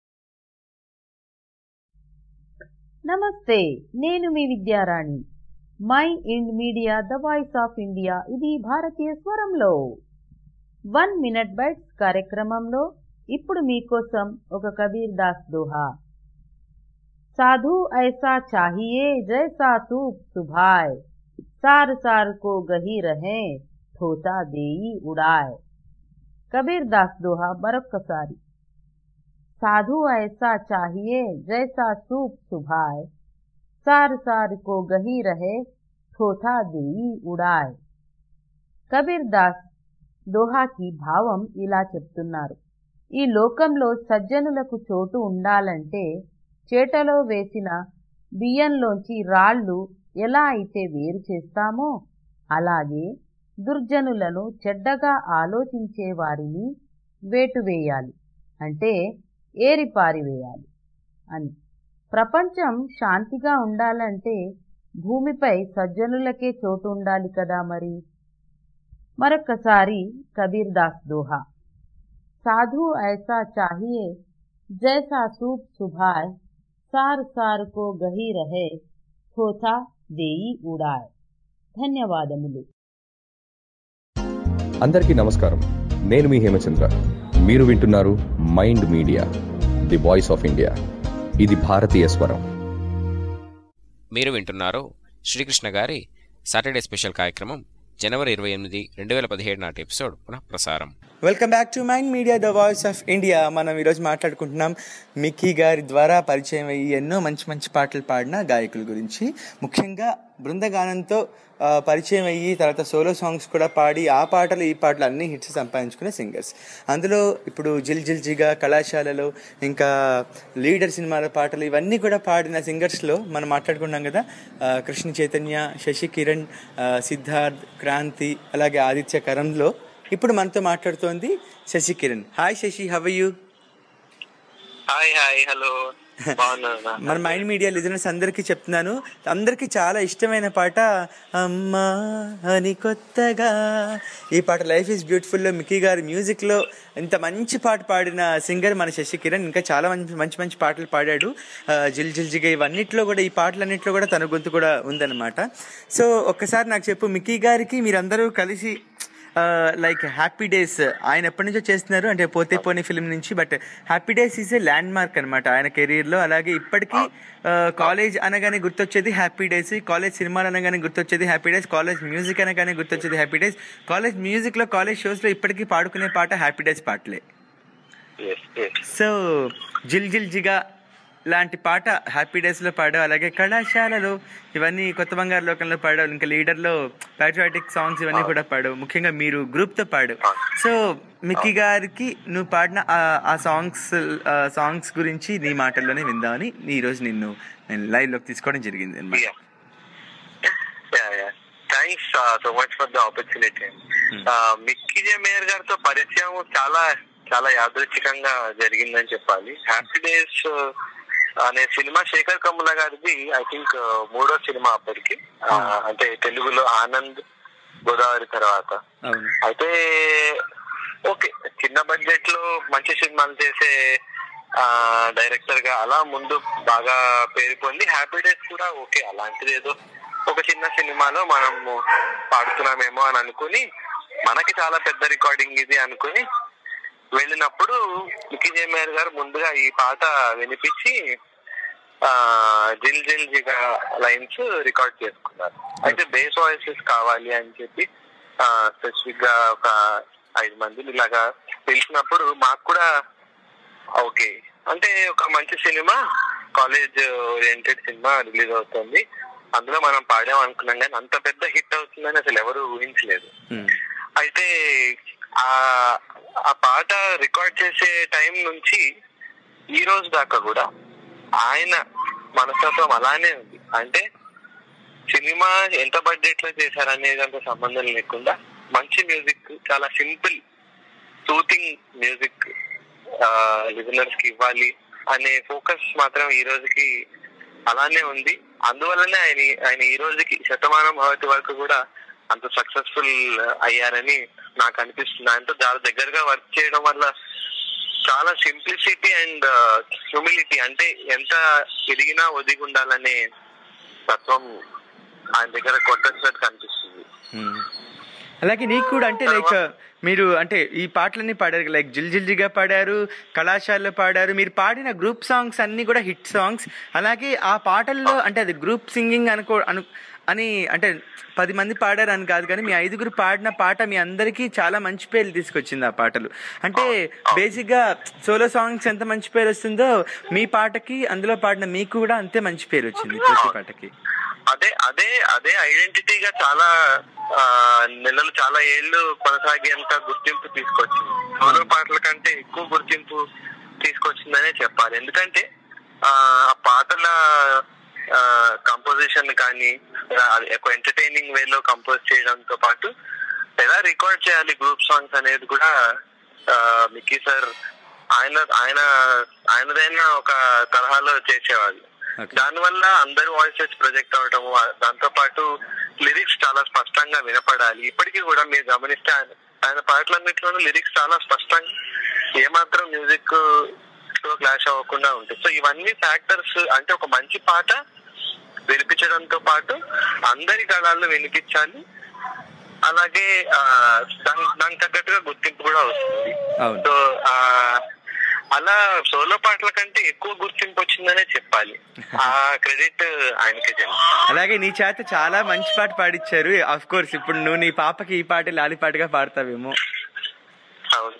నమస్తే నేను మీ Vidyarani My Ind Media the voice of India ఇది భారతీయ స్వరంలో వన్ మినిట్ బైట్స్ కార్యక్రమంలో ఇప్పుడు మీకోసం ఒక కబీర్ దాస్ దోహా సాధు ఐసా చాహియే జైసా సూప్ సుభాయ్ సార్ సార్ కో గహి రహే థోతా దేయి ఉడాయ్ కబీర్ దాస్ దోహా మరొక్కసారి साधु ऐसा चाहिए जैसा सूप सुभाए सार सार को गही रहे थोथा देई ఉడాయ్ కబీర్ దాస్ దోహాకి భావం ఇలా చెప్తున్నారు ఈ లోకంలో సజ్జనులకు చోటు ఉండాలంటే చేటలో వేసిన బియ్యంలోంచి రాళ్ళు ఎలా అయితే వేరు చేస్తామో అలాగే దుర్జనులను చెడ్డగా ఆలోచించే వారిని వేటువేయాలి అంటే ఏరిపారివేయాలి అని ప్రపంచం శాంతిగా ఉండాలంటే భూమిపై సజ్జనులకే చోటు ఉండాలి కదా మరి మరొక్కసారి కబీర్ దాస్ దోహా साधु ऐसा चाहिए जैसा सूप सुभाए सार सार को गही रहे थोथा వేయి ఉడాయ్ ధన్యవాదములు అందరికీ నమస్కారం నేను మీ హేమచంద్ర మీరు వింటున్నారు Mind Media the voice of India ఇది భారతీయ స్వరం మీరు వింటున్నారు శ్రీకృష్ణ గారి సాటర్డే స్పెషల్ కార్యక్రమం జనవరి ఇరవై ఎనిమిది రెండు వేల పదిహేడు నాటి ఎపిసోడ్ పునః ప్రసారం welcome back to mind media the voice of India మనం ఈరోజు మాట్లాడుకుంటున్నాం మిక్కీ గారి ద్వారా పరిచయం అయ్యి ఎన్నో మంచి మంచి పాటలు పాడిన గాయకుల గురించి ముఖ్యంగా బృందగానంతో ఆ, పరిచయం అయ్యి తర్వాత సోలో సాంగ్స్ కూడా పాడి ఆ పాటలు ఈ పాటలు అన్ని హిట్స్ సంపాదించుకునే సింగర్స్ అందులో ఇప్పుడు జిల్ జిల్ జిగా కళాశాలలో ఇంకా లీడర్ సినిమాల పాటలు ఇవన్నీ కూడా పాడిన సింగర్స్లో మనం మాట్లాడుకున్నాం కదా ఆ, కృష్ణ చైతన్య శశి కిరణ్ ఆ, సిద్ధార్థ్ క్రాంతి అలాగే ఆదిత్య కరంలో ఇప్పుడు మనతో మాట్లాడుతోంది Sashi Kiran hi Sashi how you hi hi hello బాగున్నా మన మైండ్ మీడియా లిజనర్స్ అందరికీ చెప్తున్నాను అందరికీ చాలా ఇష్టమైన పాట అమ్మా అని కొత్తగా ఈ పాట లైఫ్ ఈజ్ బ్యూటిఫుల్లో మిక్కీ గారి మ్యూజిక్లో ఇంత మంచి పాట పాడిన సింగర్ మన శశి కిరణ్ ఇంకా చాలా మంచి మంచి మంచి పాటలు పాడాడు ఆ, జిల్ జిల్ జిగా ఇవన్నిట్లో కూడా ఈ పాటలన్నింటిలో కూడా తన గొంతు కూడా ఉందన్నమాట సో ఒక్కసారి నాకు చెప్పు మిక్కీ గారికి మీరందరూ కలిసి లైక్ హ్యాపీ డేస్ ఆయన ఎప్పటి నుంచో చేస్తున్నారు అంటే పోతే పోనీ ఫిల్మ్ నుంచి but Happy Days is a landmark అనమాట ఆయన కెరీర్లో అలాగే ఇప్పటికీ కాలేజ్ అనగానే గుర్తొచ్చేది హ్యాపీ డేస్ కాలేజ్ సినిమాలు అనగానే గుర్తొచ్చేది హ్యాపీ డేస్ కాలేజ్ మ్యూజిక్ అనగానే గుర్తొచ్చేది హ్యాపీ డేస్ కాలేజ్ మ్యూజిక్లో కాలేజ్ షోస్లో ఇప్పటికీ పాడుకునే పాట హ్యాపీ డేస్ పాటలే సో జిల్ జిల్ జిగా లాంటి పాట హ్యాపీ డేస్లో పాడావు అలాగే కళాశాలలో ఇవన్నీ కొత్త బంగారు లోకంలో పాడావు ఇంకా లీడర్లో ప్యాట్రియాటిక్ సాంగ్స్ ఇవన్నీ కూడా పాడావు ముఖ్యంగా మీరు గ్రూప్తో పాడావు సో మిక్కీ గారికి నువ్వు పాడిన ఆ- ఆ సాంగ్స్ సాంగ్స్ గురించి నీ మాటల్లోనే విందామని ఈరోజు నిన్ను నేను లైవ్లోకి తీసుకోవడం జరిగింది అనమాట thanks so much for the opportunity Mickey జే మేయర్ గారితో పరిచయం చాలా చాలా యాదృచ్ఛికంగా జరిగిందని చెప్పాలి హ్యాపీ డేస్ అనే సినిమా శేఖర్ కమ్ముల గారిది ఐ థింక్ మూడో సినిమా అప్పటికి ఆ, అంటే తెలుగులో ఆనంద్ గోదావరి తర్వాత అవును అయితే ఓకే చిన్న బడ్జెట్ లో మంచి సినిమాలు చేసే ఆ డైరెక్టర్ గా అలా ముందు బాగా పేరు పొంది హ్యాపీ డేస్ కూడా ఓకే అలాంటిది ఏదో ఒక చిన్న సినిమాలో మనం పాడుతున్నామేమో అని అనుకుని మనకి చాలా పెద్ద రికార్డింగ్ ఇది అనుకుని వెళ్ళినప్పుడు మిక్కీ జేమేర్ గారు ముందుగా ఈ పాట వినిపించి ఆ జిల్ జిల్ జిగా లైన్స్ రికార్డ్ చేసుకున్నారు అయితే బేస్ వాయిసెస్ కావాలి అని చెప్పి స్పెసిఫిక్ గా ఒక ఐదు మందిని ఇలాగా పిలిచినప్పుడు మాకు కూడా ఓకే అంటే ఒక మంచి సినిమా కాలేజ్ ఓరియంటెడ్ సినిమా రిలీజ్ అవుతుంది అందులో మనం పాడాం అనుకున్నాం కానీ అంత పెద్ద హిట్ అవుతుందని అసలు ఎవరు ఊహించలేదు అయితే ఆ ఆ పాట రికార్డ్ చేసే టైం నుంచి ఈ రోజు దాకా కూడా ఆయన మనస్తత్వం అలానే ఉంది అంటే సినిమా ఎంత బడ్జెట్ లో చేశారనేది అంత సంబంధం లేకుండా మంచి మ్యూజిక్ చాలా సింపుల్ సూతింగ్ మ్యూజిక్ లిజనర్స్ కి ఇవ్వాలి అనే ఫోకస్ మాత్రం ఈ రోజుకి అలానే ఉంది అందువల్లనే ఆయన ఆయన ఈ రోజుకి శతమానం భవతి వరకు కూడా అంత సక్సెస్ఫుల్ అయ్యారని నాకు అనిపిస్తుంది ఆయనతో చాలా దగ్గరగా వర్క్ చేయడం వల్ల చాలా సింప్లిసిటీ అండ్ హ్యూమిలిటీ అంటే ఎంత ఎదిగినా ఒదిగి ఉండాలనే తత్వం ఆయన దగ్గర కొట్టచ్చినట్టు కనిపిస్తుంది అలాగే నీకు కూడా అంటే లైక్ మీరు అంటే ఈ పాటలన్నీ పాడారు లైక్ జిల్ జిల్ జిగా పాడారు కళాశాలలో పాడారు మీరు పాడిన గ్రూప్ సాంగ్స్ అన్నీ కూడా హిట్ సాంగ్స్ అలాగే ఆ పాటల్లో అంటే అది గ్రూప్ సింగింగ్ అనుకో అను అని అంటే పది మంది పాడారు అని కాదు కానీ మీ ఐదుగురు పాడిన పాట మీ అందరికీ చాలా మంచి పేర్లు తీసుకొచ్చింది ఆ పాటలు అంటే బేసిక్గా సోలో సాంగ్స్ ఎంత మంచి పేరు వస్తుందో మీ పాటకి అందులో పాడిన మీకు కూడా అంతే మంచి పేరు వచ్చింది ప్రతి పాటకి అదే అదే అదే ఐడెంటిటీగా చాలా ఆ, నెలలు చాలా ఏళ్ళు కొనసాగేంత గుర్తింపు తీసుకొచ్చింది సోలో పాటల కంటే ఎక్కువ గుర్తింపు తీసుకొచ్చిందనే చెప్పాలి ఎందుకంటే ఆ ఆ పాటల కంపోజిషన్ కానీ ఆ, అది ఒక ఎంటర్టైనింగ్ వేలో కంపోజ్ చేయడంతో పాటు ఎలా రికార్డ్ చేయాలి గ్రూప్ సాంగ్స్ అనేది కూడా ఆ, మిక్కీ సార్ ఆయన ఆయన ఆయనదైన ఒక తరహాలో చేసేవాళ్ళు దానివల్ల అందరి వాయిసెస్ ప్రొజెక్ట్ అవడం దాంతో పాటు లిరిక్స్ చాలా స్పష్టంగా వినపడాలి ఇప్పటికీ కూడా మీరు గమనిస్తే ఆయన ఆయన పాటలన్నింటిలోనూ లిరిక్స్ చాలా స్పష్టంగా ఏమాత్రం మ్యూజిక్ తో క్లాష్ అవ్వకుండా ఉంటుంది సో ఇవన్నీ ఫ్యాక్టర్స్ అంటే ఒక మంచి పాట వినిపించడంతో పాటు అందరి గళాల్లో వినిపించాలి అలాగే ఆ, దాని దానికి తగ్గట్టుగా గుర్తింపు కూడా వస్తుంది అవును సో ఆ, అలా సోలో పాటల కంటే ఎక్కువ గుర్తింపు వచ్చిందనే చెప్పాలి ఆ క్రెడిట్ ఆయనకే చెందుతుంది అలాగే నీ చేత చాలా మంచి పాట పాడిచ్చారు ఆఫ్ కోర్స్ ఇప్పుడు నువ్వు నీ పాపకి ఈ పాట లాలి పాటగా పాడతావేమో అవును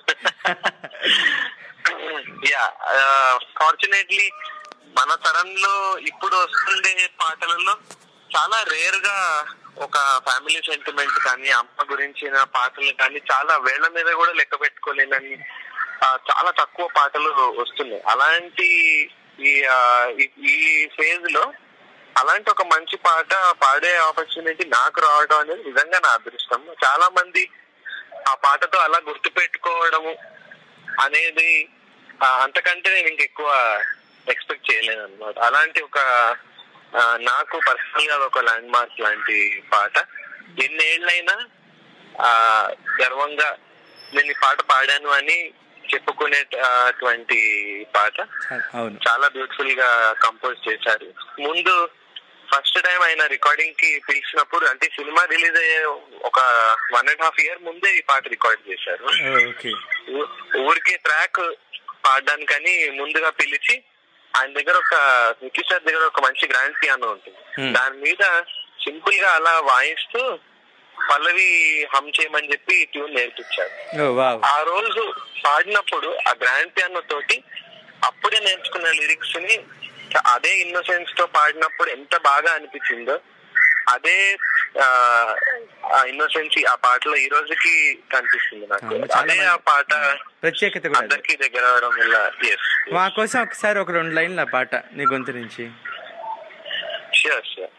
యా ఫార్చునేట్లీ మన తరంలో ఇప్పుడు వస్తుండే పాటలలో చాలా రేర్ గా ఒక ఫ్యామిలీ సెంటిమెంట్ కానీ అమ్మ గురించిన పాటలు కానీ చాలా వేళ్ల మీద కూడా లెక్క పెట్టుకోలేనని ఆ, చాలా తక్కువ పాటలు వస్తున్నాయి అలాంటి ఈ ఆ, ఈ- ఈ ఫేజ్ లో అలాంటి ఒక మంచి పాట పాడే ఆపర్చునిటీ నాకు రావడం అనేది నిజంగా నా అదృష్టం చాలా మంది ఆ పాటతో అలా గుర్తు పెట్టుకోవడము అనేది ఆ, అంతకంటే నేను ఇంకెక్కువ ఎక్స్పెక్ట్ చేయలేను అనమాట అలాంటి ఒక ఆ, నాకు పర్సనల్ గా ఒక ల్యాండ్ మార్క్ లాంటి పాట ఎన్నేళ్ళైనా ఆ గర్వంగా నేను ఈ పాట పాడాను అని చెప్పుకునేటువంటి పాట అవును చాలా బ్యూటిఫుల్ గా కంపోజ్ చేశారు ముందు ఫస్ట్ టైం ఆయన రికార్డింగ్ కి పిలిచినప్పుడు అంటే సినిమా రిలీజ్ అయ్యే ఒక వన్ అండ్ హాఫ్ ఇయర్ ముందే ఈ పాట రికార్డ్ చేశారు ఓకే ఊ- ఊరికే ట్రాక్ పాడడానికని ముందుగా పిలిచి ఆయన దగ్గర ఒక నిఖిల్ సార్ దగ్గర ఒక మంచి గ్రాండ్ పియానో ఉంటుంది Hmm. దాని మీద సింపుల్ గా అలా వాయిస్తూ పల్లవి హమ్ చేయమని చెప్పి ట్యూన్ నేర్పించారు ఓ వావ్ ఆ రోజు పాడినప్పుడు ఆ గ్రాండ్ పియానో తోటి అప్పుడే నేర్చుకున్న లిరిక్స్ ని చ- అదే ఇన్నోసెన్స్ తో పాడినప్పుడు ఎంత బాగా అనిపించిందో అదే ఆ ఇన్నోసెన్స్ ఆ పాటలో ఈ రోజుకి కనిపిస్తుంది నాకు అవును, చాలా అదే మంది- ఆ పాట ప్రత్యేకత కూడా అదే. అందరికీ దగ్గర అవడం వల్ల ఎస్ మా కోసం ఒకసారి ఒక రెండు లైన్ల పాట నీ గొంతు నుంచి షూర్ షూర్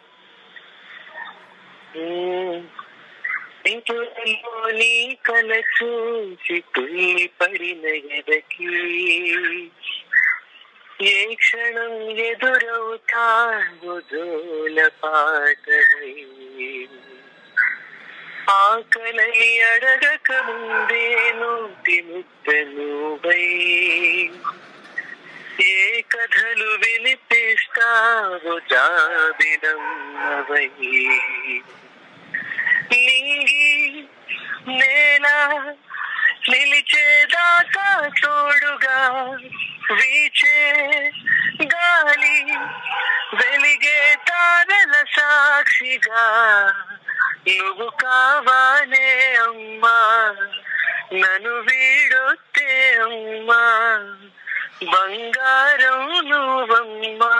ఇంట్లోని కల చూసి తుల్లి పడిన ఎదకి ఏ క్షణం ఎదురవుతావు దూల పాటవై ఆకలి అడగక ముందే నోటి ముద్దనువై ఏ కథలు వినిపిస్తావు జాబిలమ్మవై నింగి నేల నిలిచేదాకా తోడుగా వీచే గాలి వెలిగే తారల సాక్షిగా నువ్వు కావాలే అమ్మా నన్ను వీడొత్తే అమ్మా బంగారం నువ్వమ్మా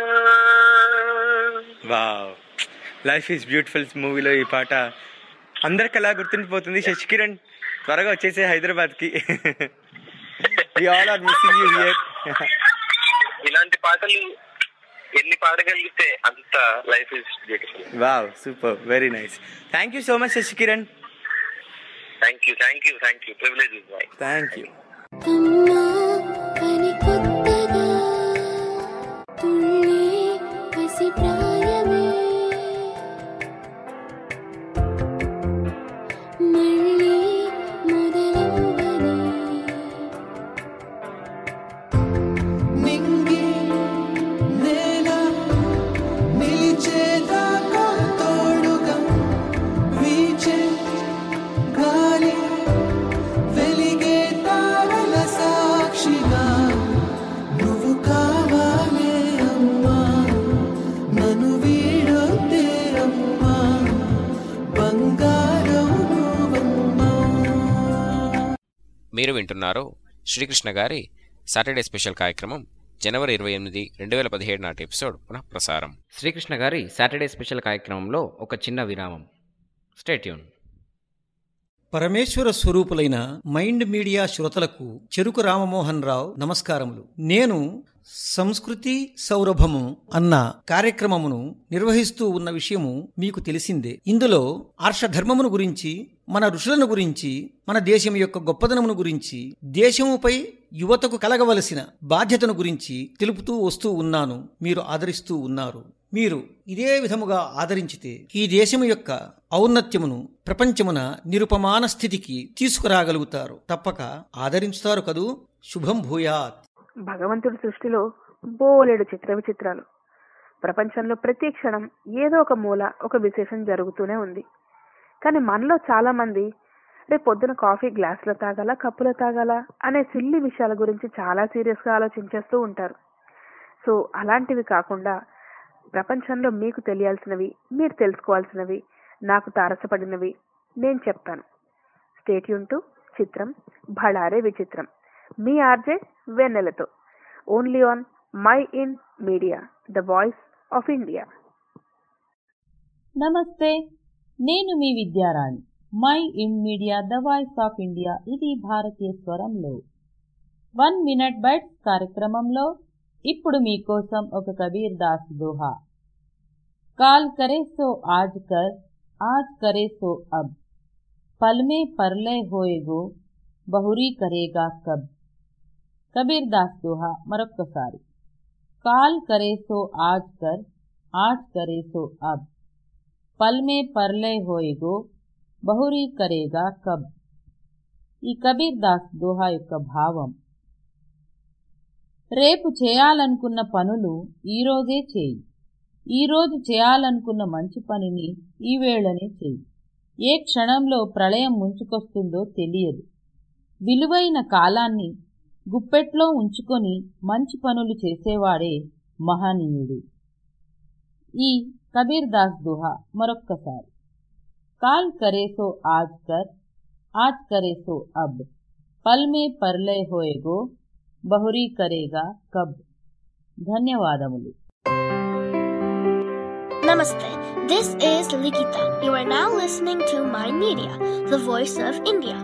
వావ్ లైఫ్ ఈజ్ బ్యూటిఫుల్ మూవీలో ఈ పాట అందరికి అలా గుర్తుండిపోతుంది శశికిరణ్ త్వరగా వచ్చేసే హైదరాబాద్ కి we all are missing you here ఇలాంటి పాటలు ఎన్ని పాడగలిగితే అంత life is beautiful wow super very nice thank you so much Shashikiran thank you thank you thank you privilege is my thank you పని కొత్తగా తుళ్ళే పసి ప్రాయమే మళ్ళీ మొదలవ్వని నింగి నేల నిలిచేదాకా తోడుగా వీచే గాలి వెలిగే తారల సాక్షిగా నువ్వు కావాలే అమ్మా నన్ను వీడొద్దే అమ్మా బంగారం నువ్వమ్మా మీరు వింటున్నారు శ్రీకృష్ణ గారి సాటర్డే స్పెషల్ కార్యక్రమం జనవరి ఇరవై ఎనిమిది రెండు వేల పదిహేడు నాటి ఎపిసోడ్ పునః ప్రసారం శ్రీకృష్ణ గారి సాటర్డే స్పెషల్ కార్యక్రమంలో ఒక చిన్న విరామం స్టేట్యూన్ పరమేశ్వర స్వరూపులైన మైండ్ మీడియా శ్రోతలకు చెరుకు రామమోహన్ రావు నమస్కారములు నేను సంస్కృతి సౌరభము అన్న కార్యక్రమమును నిర్వహిస్తూ ఉన్న విషయము మీకు తెలిసిందే ఇందులో ఆర్షధర్మమును గురించి మన ఋషులను గురించి మన దేశం యొక్క గొప్పదనమును గురించి దేశముపై యువతకు కలగవలసిన బాధ్యతను గురించి తెలుపుతూ వస్తూ ఉన్నాను మీరు ఆదరిస్తూ ఉన్నారు మీరు ఇదే విధముగా ఆదరించితే ఈ దేశము యొక్క ఔన్నత్యమును ప్రపంచమున నిరుపమాన స్థితికి తీసుకురాగలుగుతారు తప్పక ఆదరించుతారు కదూ శుభం భూయాత్ భగవంతుడి సృష్టిలో బోలెడు చిత్ర విచిత్రాలు ప్రపంచంలో ప్రతి క్షణం ఏదో ఒక మూల ఒక విశేషం జరుగుతూనే ఉంది కానీ మనలో చాలా మంది రేపు పొద్దున కాఫీ గ్లాసులో తాగాల కప్పులో తాగాల అనే సిల్లి విషయాల గురించి చాలా సీరియస్గా ఆలోచించేస్తూ ఉంటారు సో అలాంటివి కాకుండా ప్రపంచంలో మీకు తెలియాల్సినవి మీరు తెలుసుకోవాల్సినవి నాకు తారసపడినవి నేను చెప్తాను స్టేట్యూన్ టు చిత్రం భళారే విచిత్రం మీ ఆర్జే వెన్నెలతో only on my in media the voice of India నమస్తే నేను మీ Vidyarani my in media the voice of India ఇది భారతీయ స్వరంలో వన్ మినిట్ బైట్స్ కార్యక్రమంలో ఇప్పుడు మీకోసం ఒక కబీర్ దాస్ దోహా కాల్ కరే సో ఆజ్ కర్ ఆజ్ కరే సో అబ్ పల్ మే పర్లే హోయేగో బహురీ కరేగా కబ్ కబీర్ దాస్ దోహా మరొక్కసారి కాల్ కరే సో ఆజ్ కర్ ఆజ్ కరే సో అబ్ పల్ మే పర్లే హోయేగో బహురీ కరేగా కబ్ ఈ కబీర్ దాస్ దోహా యొక్క భావం రేపు చేయాలనుకున్న పనులు ఈరోజే చేయి ఈరోజు చేయాలనుకున్న మంచి పనిని ఈ వేళనే చేయి ఏ క్షణంలో ప్రళయం ముంచుకొస్తుందో తెలియదు విలువైన కాలాన్ని గుప్పెట్లో ఉంచుకొని మంచి పనులు చేసేవాడే మహనీయుడు ఈ కబీర్ దాస్ దుహా మరొక్కసారి కాల్ కరే సో ఆజ్ కర్ ఆజ్ కరే సో అబ్ పల్ మే పర్లే హోయేగో బహురీ కరేగా కబ్ ధన్యవాదములు Namaste. This is Likita. You are now listening to My Media, the voice of India.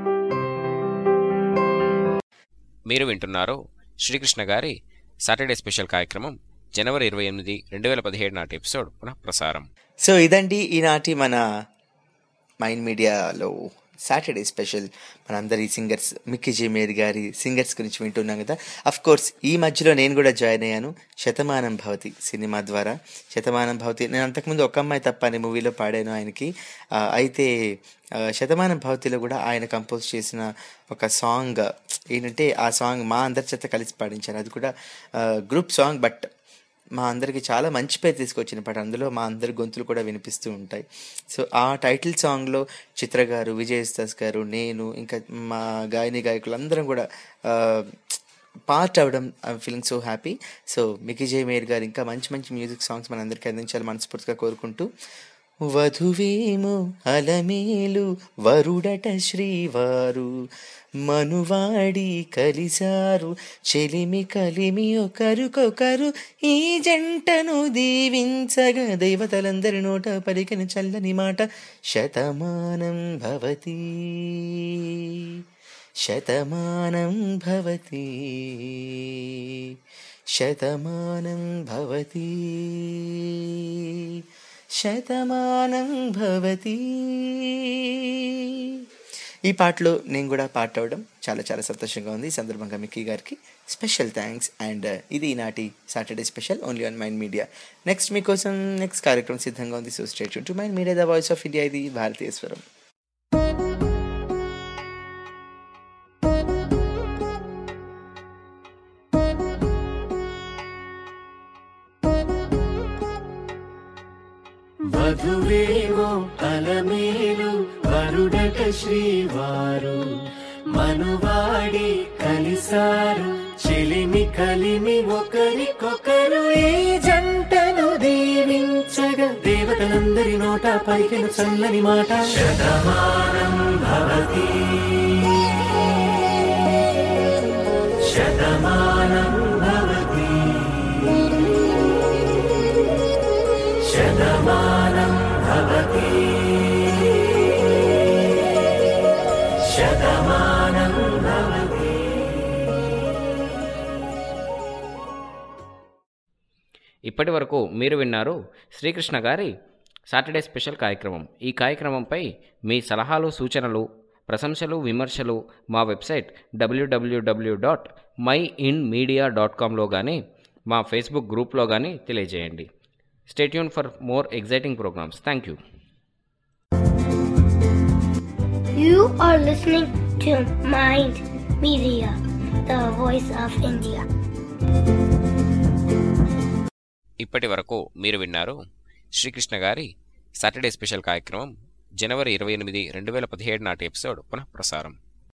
మీరు వింటున్నారు శ్రీకృష్ణ గారి సాటర్డే స్పెషల్ కార్యక్రమం జనవరి ఇరవై ఎనిమిది రెండు వేల పదిహేడు నాటి ఎపిసోడ్ పునః ప్రసారం సో ఇదండి ఈనాటి మన మైండ్ మీడియాలో సాటర్డే స్పెషల్ మనందరి సింగర్స్ మిక్కీ జే మేర్ గారి సింగర్స్ గురించి వింటున్నాం కదా అఫ్ కోర్స్ ఈ మధ్యలో నేను కూడా జాయిన్ అయ్యాను శతమానం భవతి సినిమా ద్వారా శతమానం భవతి నేను అంతకుముందు ఒక అమ్మాయి తప్ప అనే మూవీలో పాడాను ఆయనకి ఆ, అయితే ఆ, శతమానం భవతిలో కూడా ఆయన కంపోజ్ చేసిన ఒక సాంగ్ ఏంటంటే ఆ సాంగ్ మా అందరి చేత కలిసి పాడించారు అది కూడా గ్రూప్ సాంగ్ బట్ మా అందరికి చాలా మంచి పేరు తీసుకొచ్చిన పాట అందులో మా అందరి గొంతులు కూడా వినిపిస్తూ ఉంటాయి సో ఆ టైటిల్ సాంగ్లో చిత్ర గారు విజయ్ దాస్ గారు నేను ఇంకా మా గాయని గాయకులు అందరం కూడా పార్ట్ అవ్వడం I feeling so happy so Mickey జే మేర్ గారు ఇంకా మంచి మంచి మ్యూజిక్ సాంగ్స్ మనందరికీ అందించాలి మనస్ఫూర్తిగా కోరుకుంటూ వధువేమో అలమేలు వరుడట శ్రీవారు మనువాడి కలిసారు చెలిమి కలిమి ఒకరికొకరు ఈ జంటను దీవించగా దేవతలందరి నోట పలికిన చల్లని మాట శతమానం భవతి శతమానం భవతి శతమానం భవతి శతమానం భవతి ఈ పాటలో నేను కూడా పాట అవడం చాలా చాలా సంతోషంగా ఉంది ఈ సందర్భంగా మిక్కీ గారికి స్పెషల్ థ్యాంక్స్ అండ్ ఇది ఈనాటి Saturday special only on mind media next మీకోసం నెక్స్ట్ కార్యక్రమం సిద్ధంగా ఉంది సో స్టేట్ టు mind media the voice of India ఇది భారతీయ స్వరం వధువేవో అలమేలు వరుడట శ్రీవారు మనువాడి కలిసారు చెలిమి కలిమి ఒకరికొకరు ఈ జంటను దీవించగా దేవతలందరి నోట పలికిన చల్లని మాట శతమానం భవతి శతమానం భవతి శతమానం భవతి శతమానం భవతి ఇప్పటి వరకు మీరు విన్నారు శ్రీకృష్ణ గారి సాటర్డే స్పెషల్ కార్యక్రమం ఈ కార్యక్రమంపై మీ సలహాలు సూచనలు ప్రశంసలు విమర్శలు మా website W W W dot my in media dot కామ్లో కానీ మా ఫేస్బుక్ గ్రూప్లో కానీ తెలియజేయండి stay tuned for more exciting programmes thank you You are listening to Mind Media, the voice of India. ఇప్పటి వరకు మీరు విన్నారు శ్రీకృష్ణ గారి సాటర్డే స్పెషల్ కార్యక్రమం జనవరి ఇరవై ఎనిమిది రెండు వేల పదిహేడు నాటి ఎపిసోడ్ పునః ప్రసారం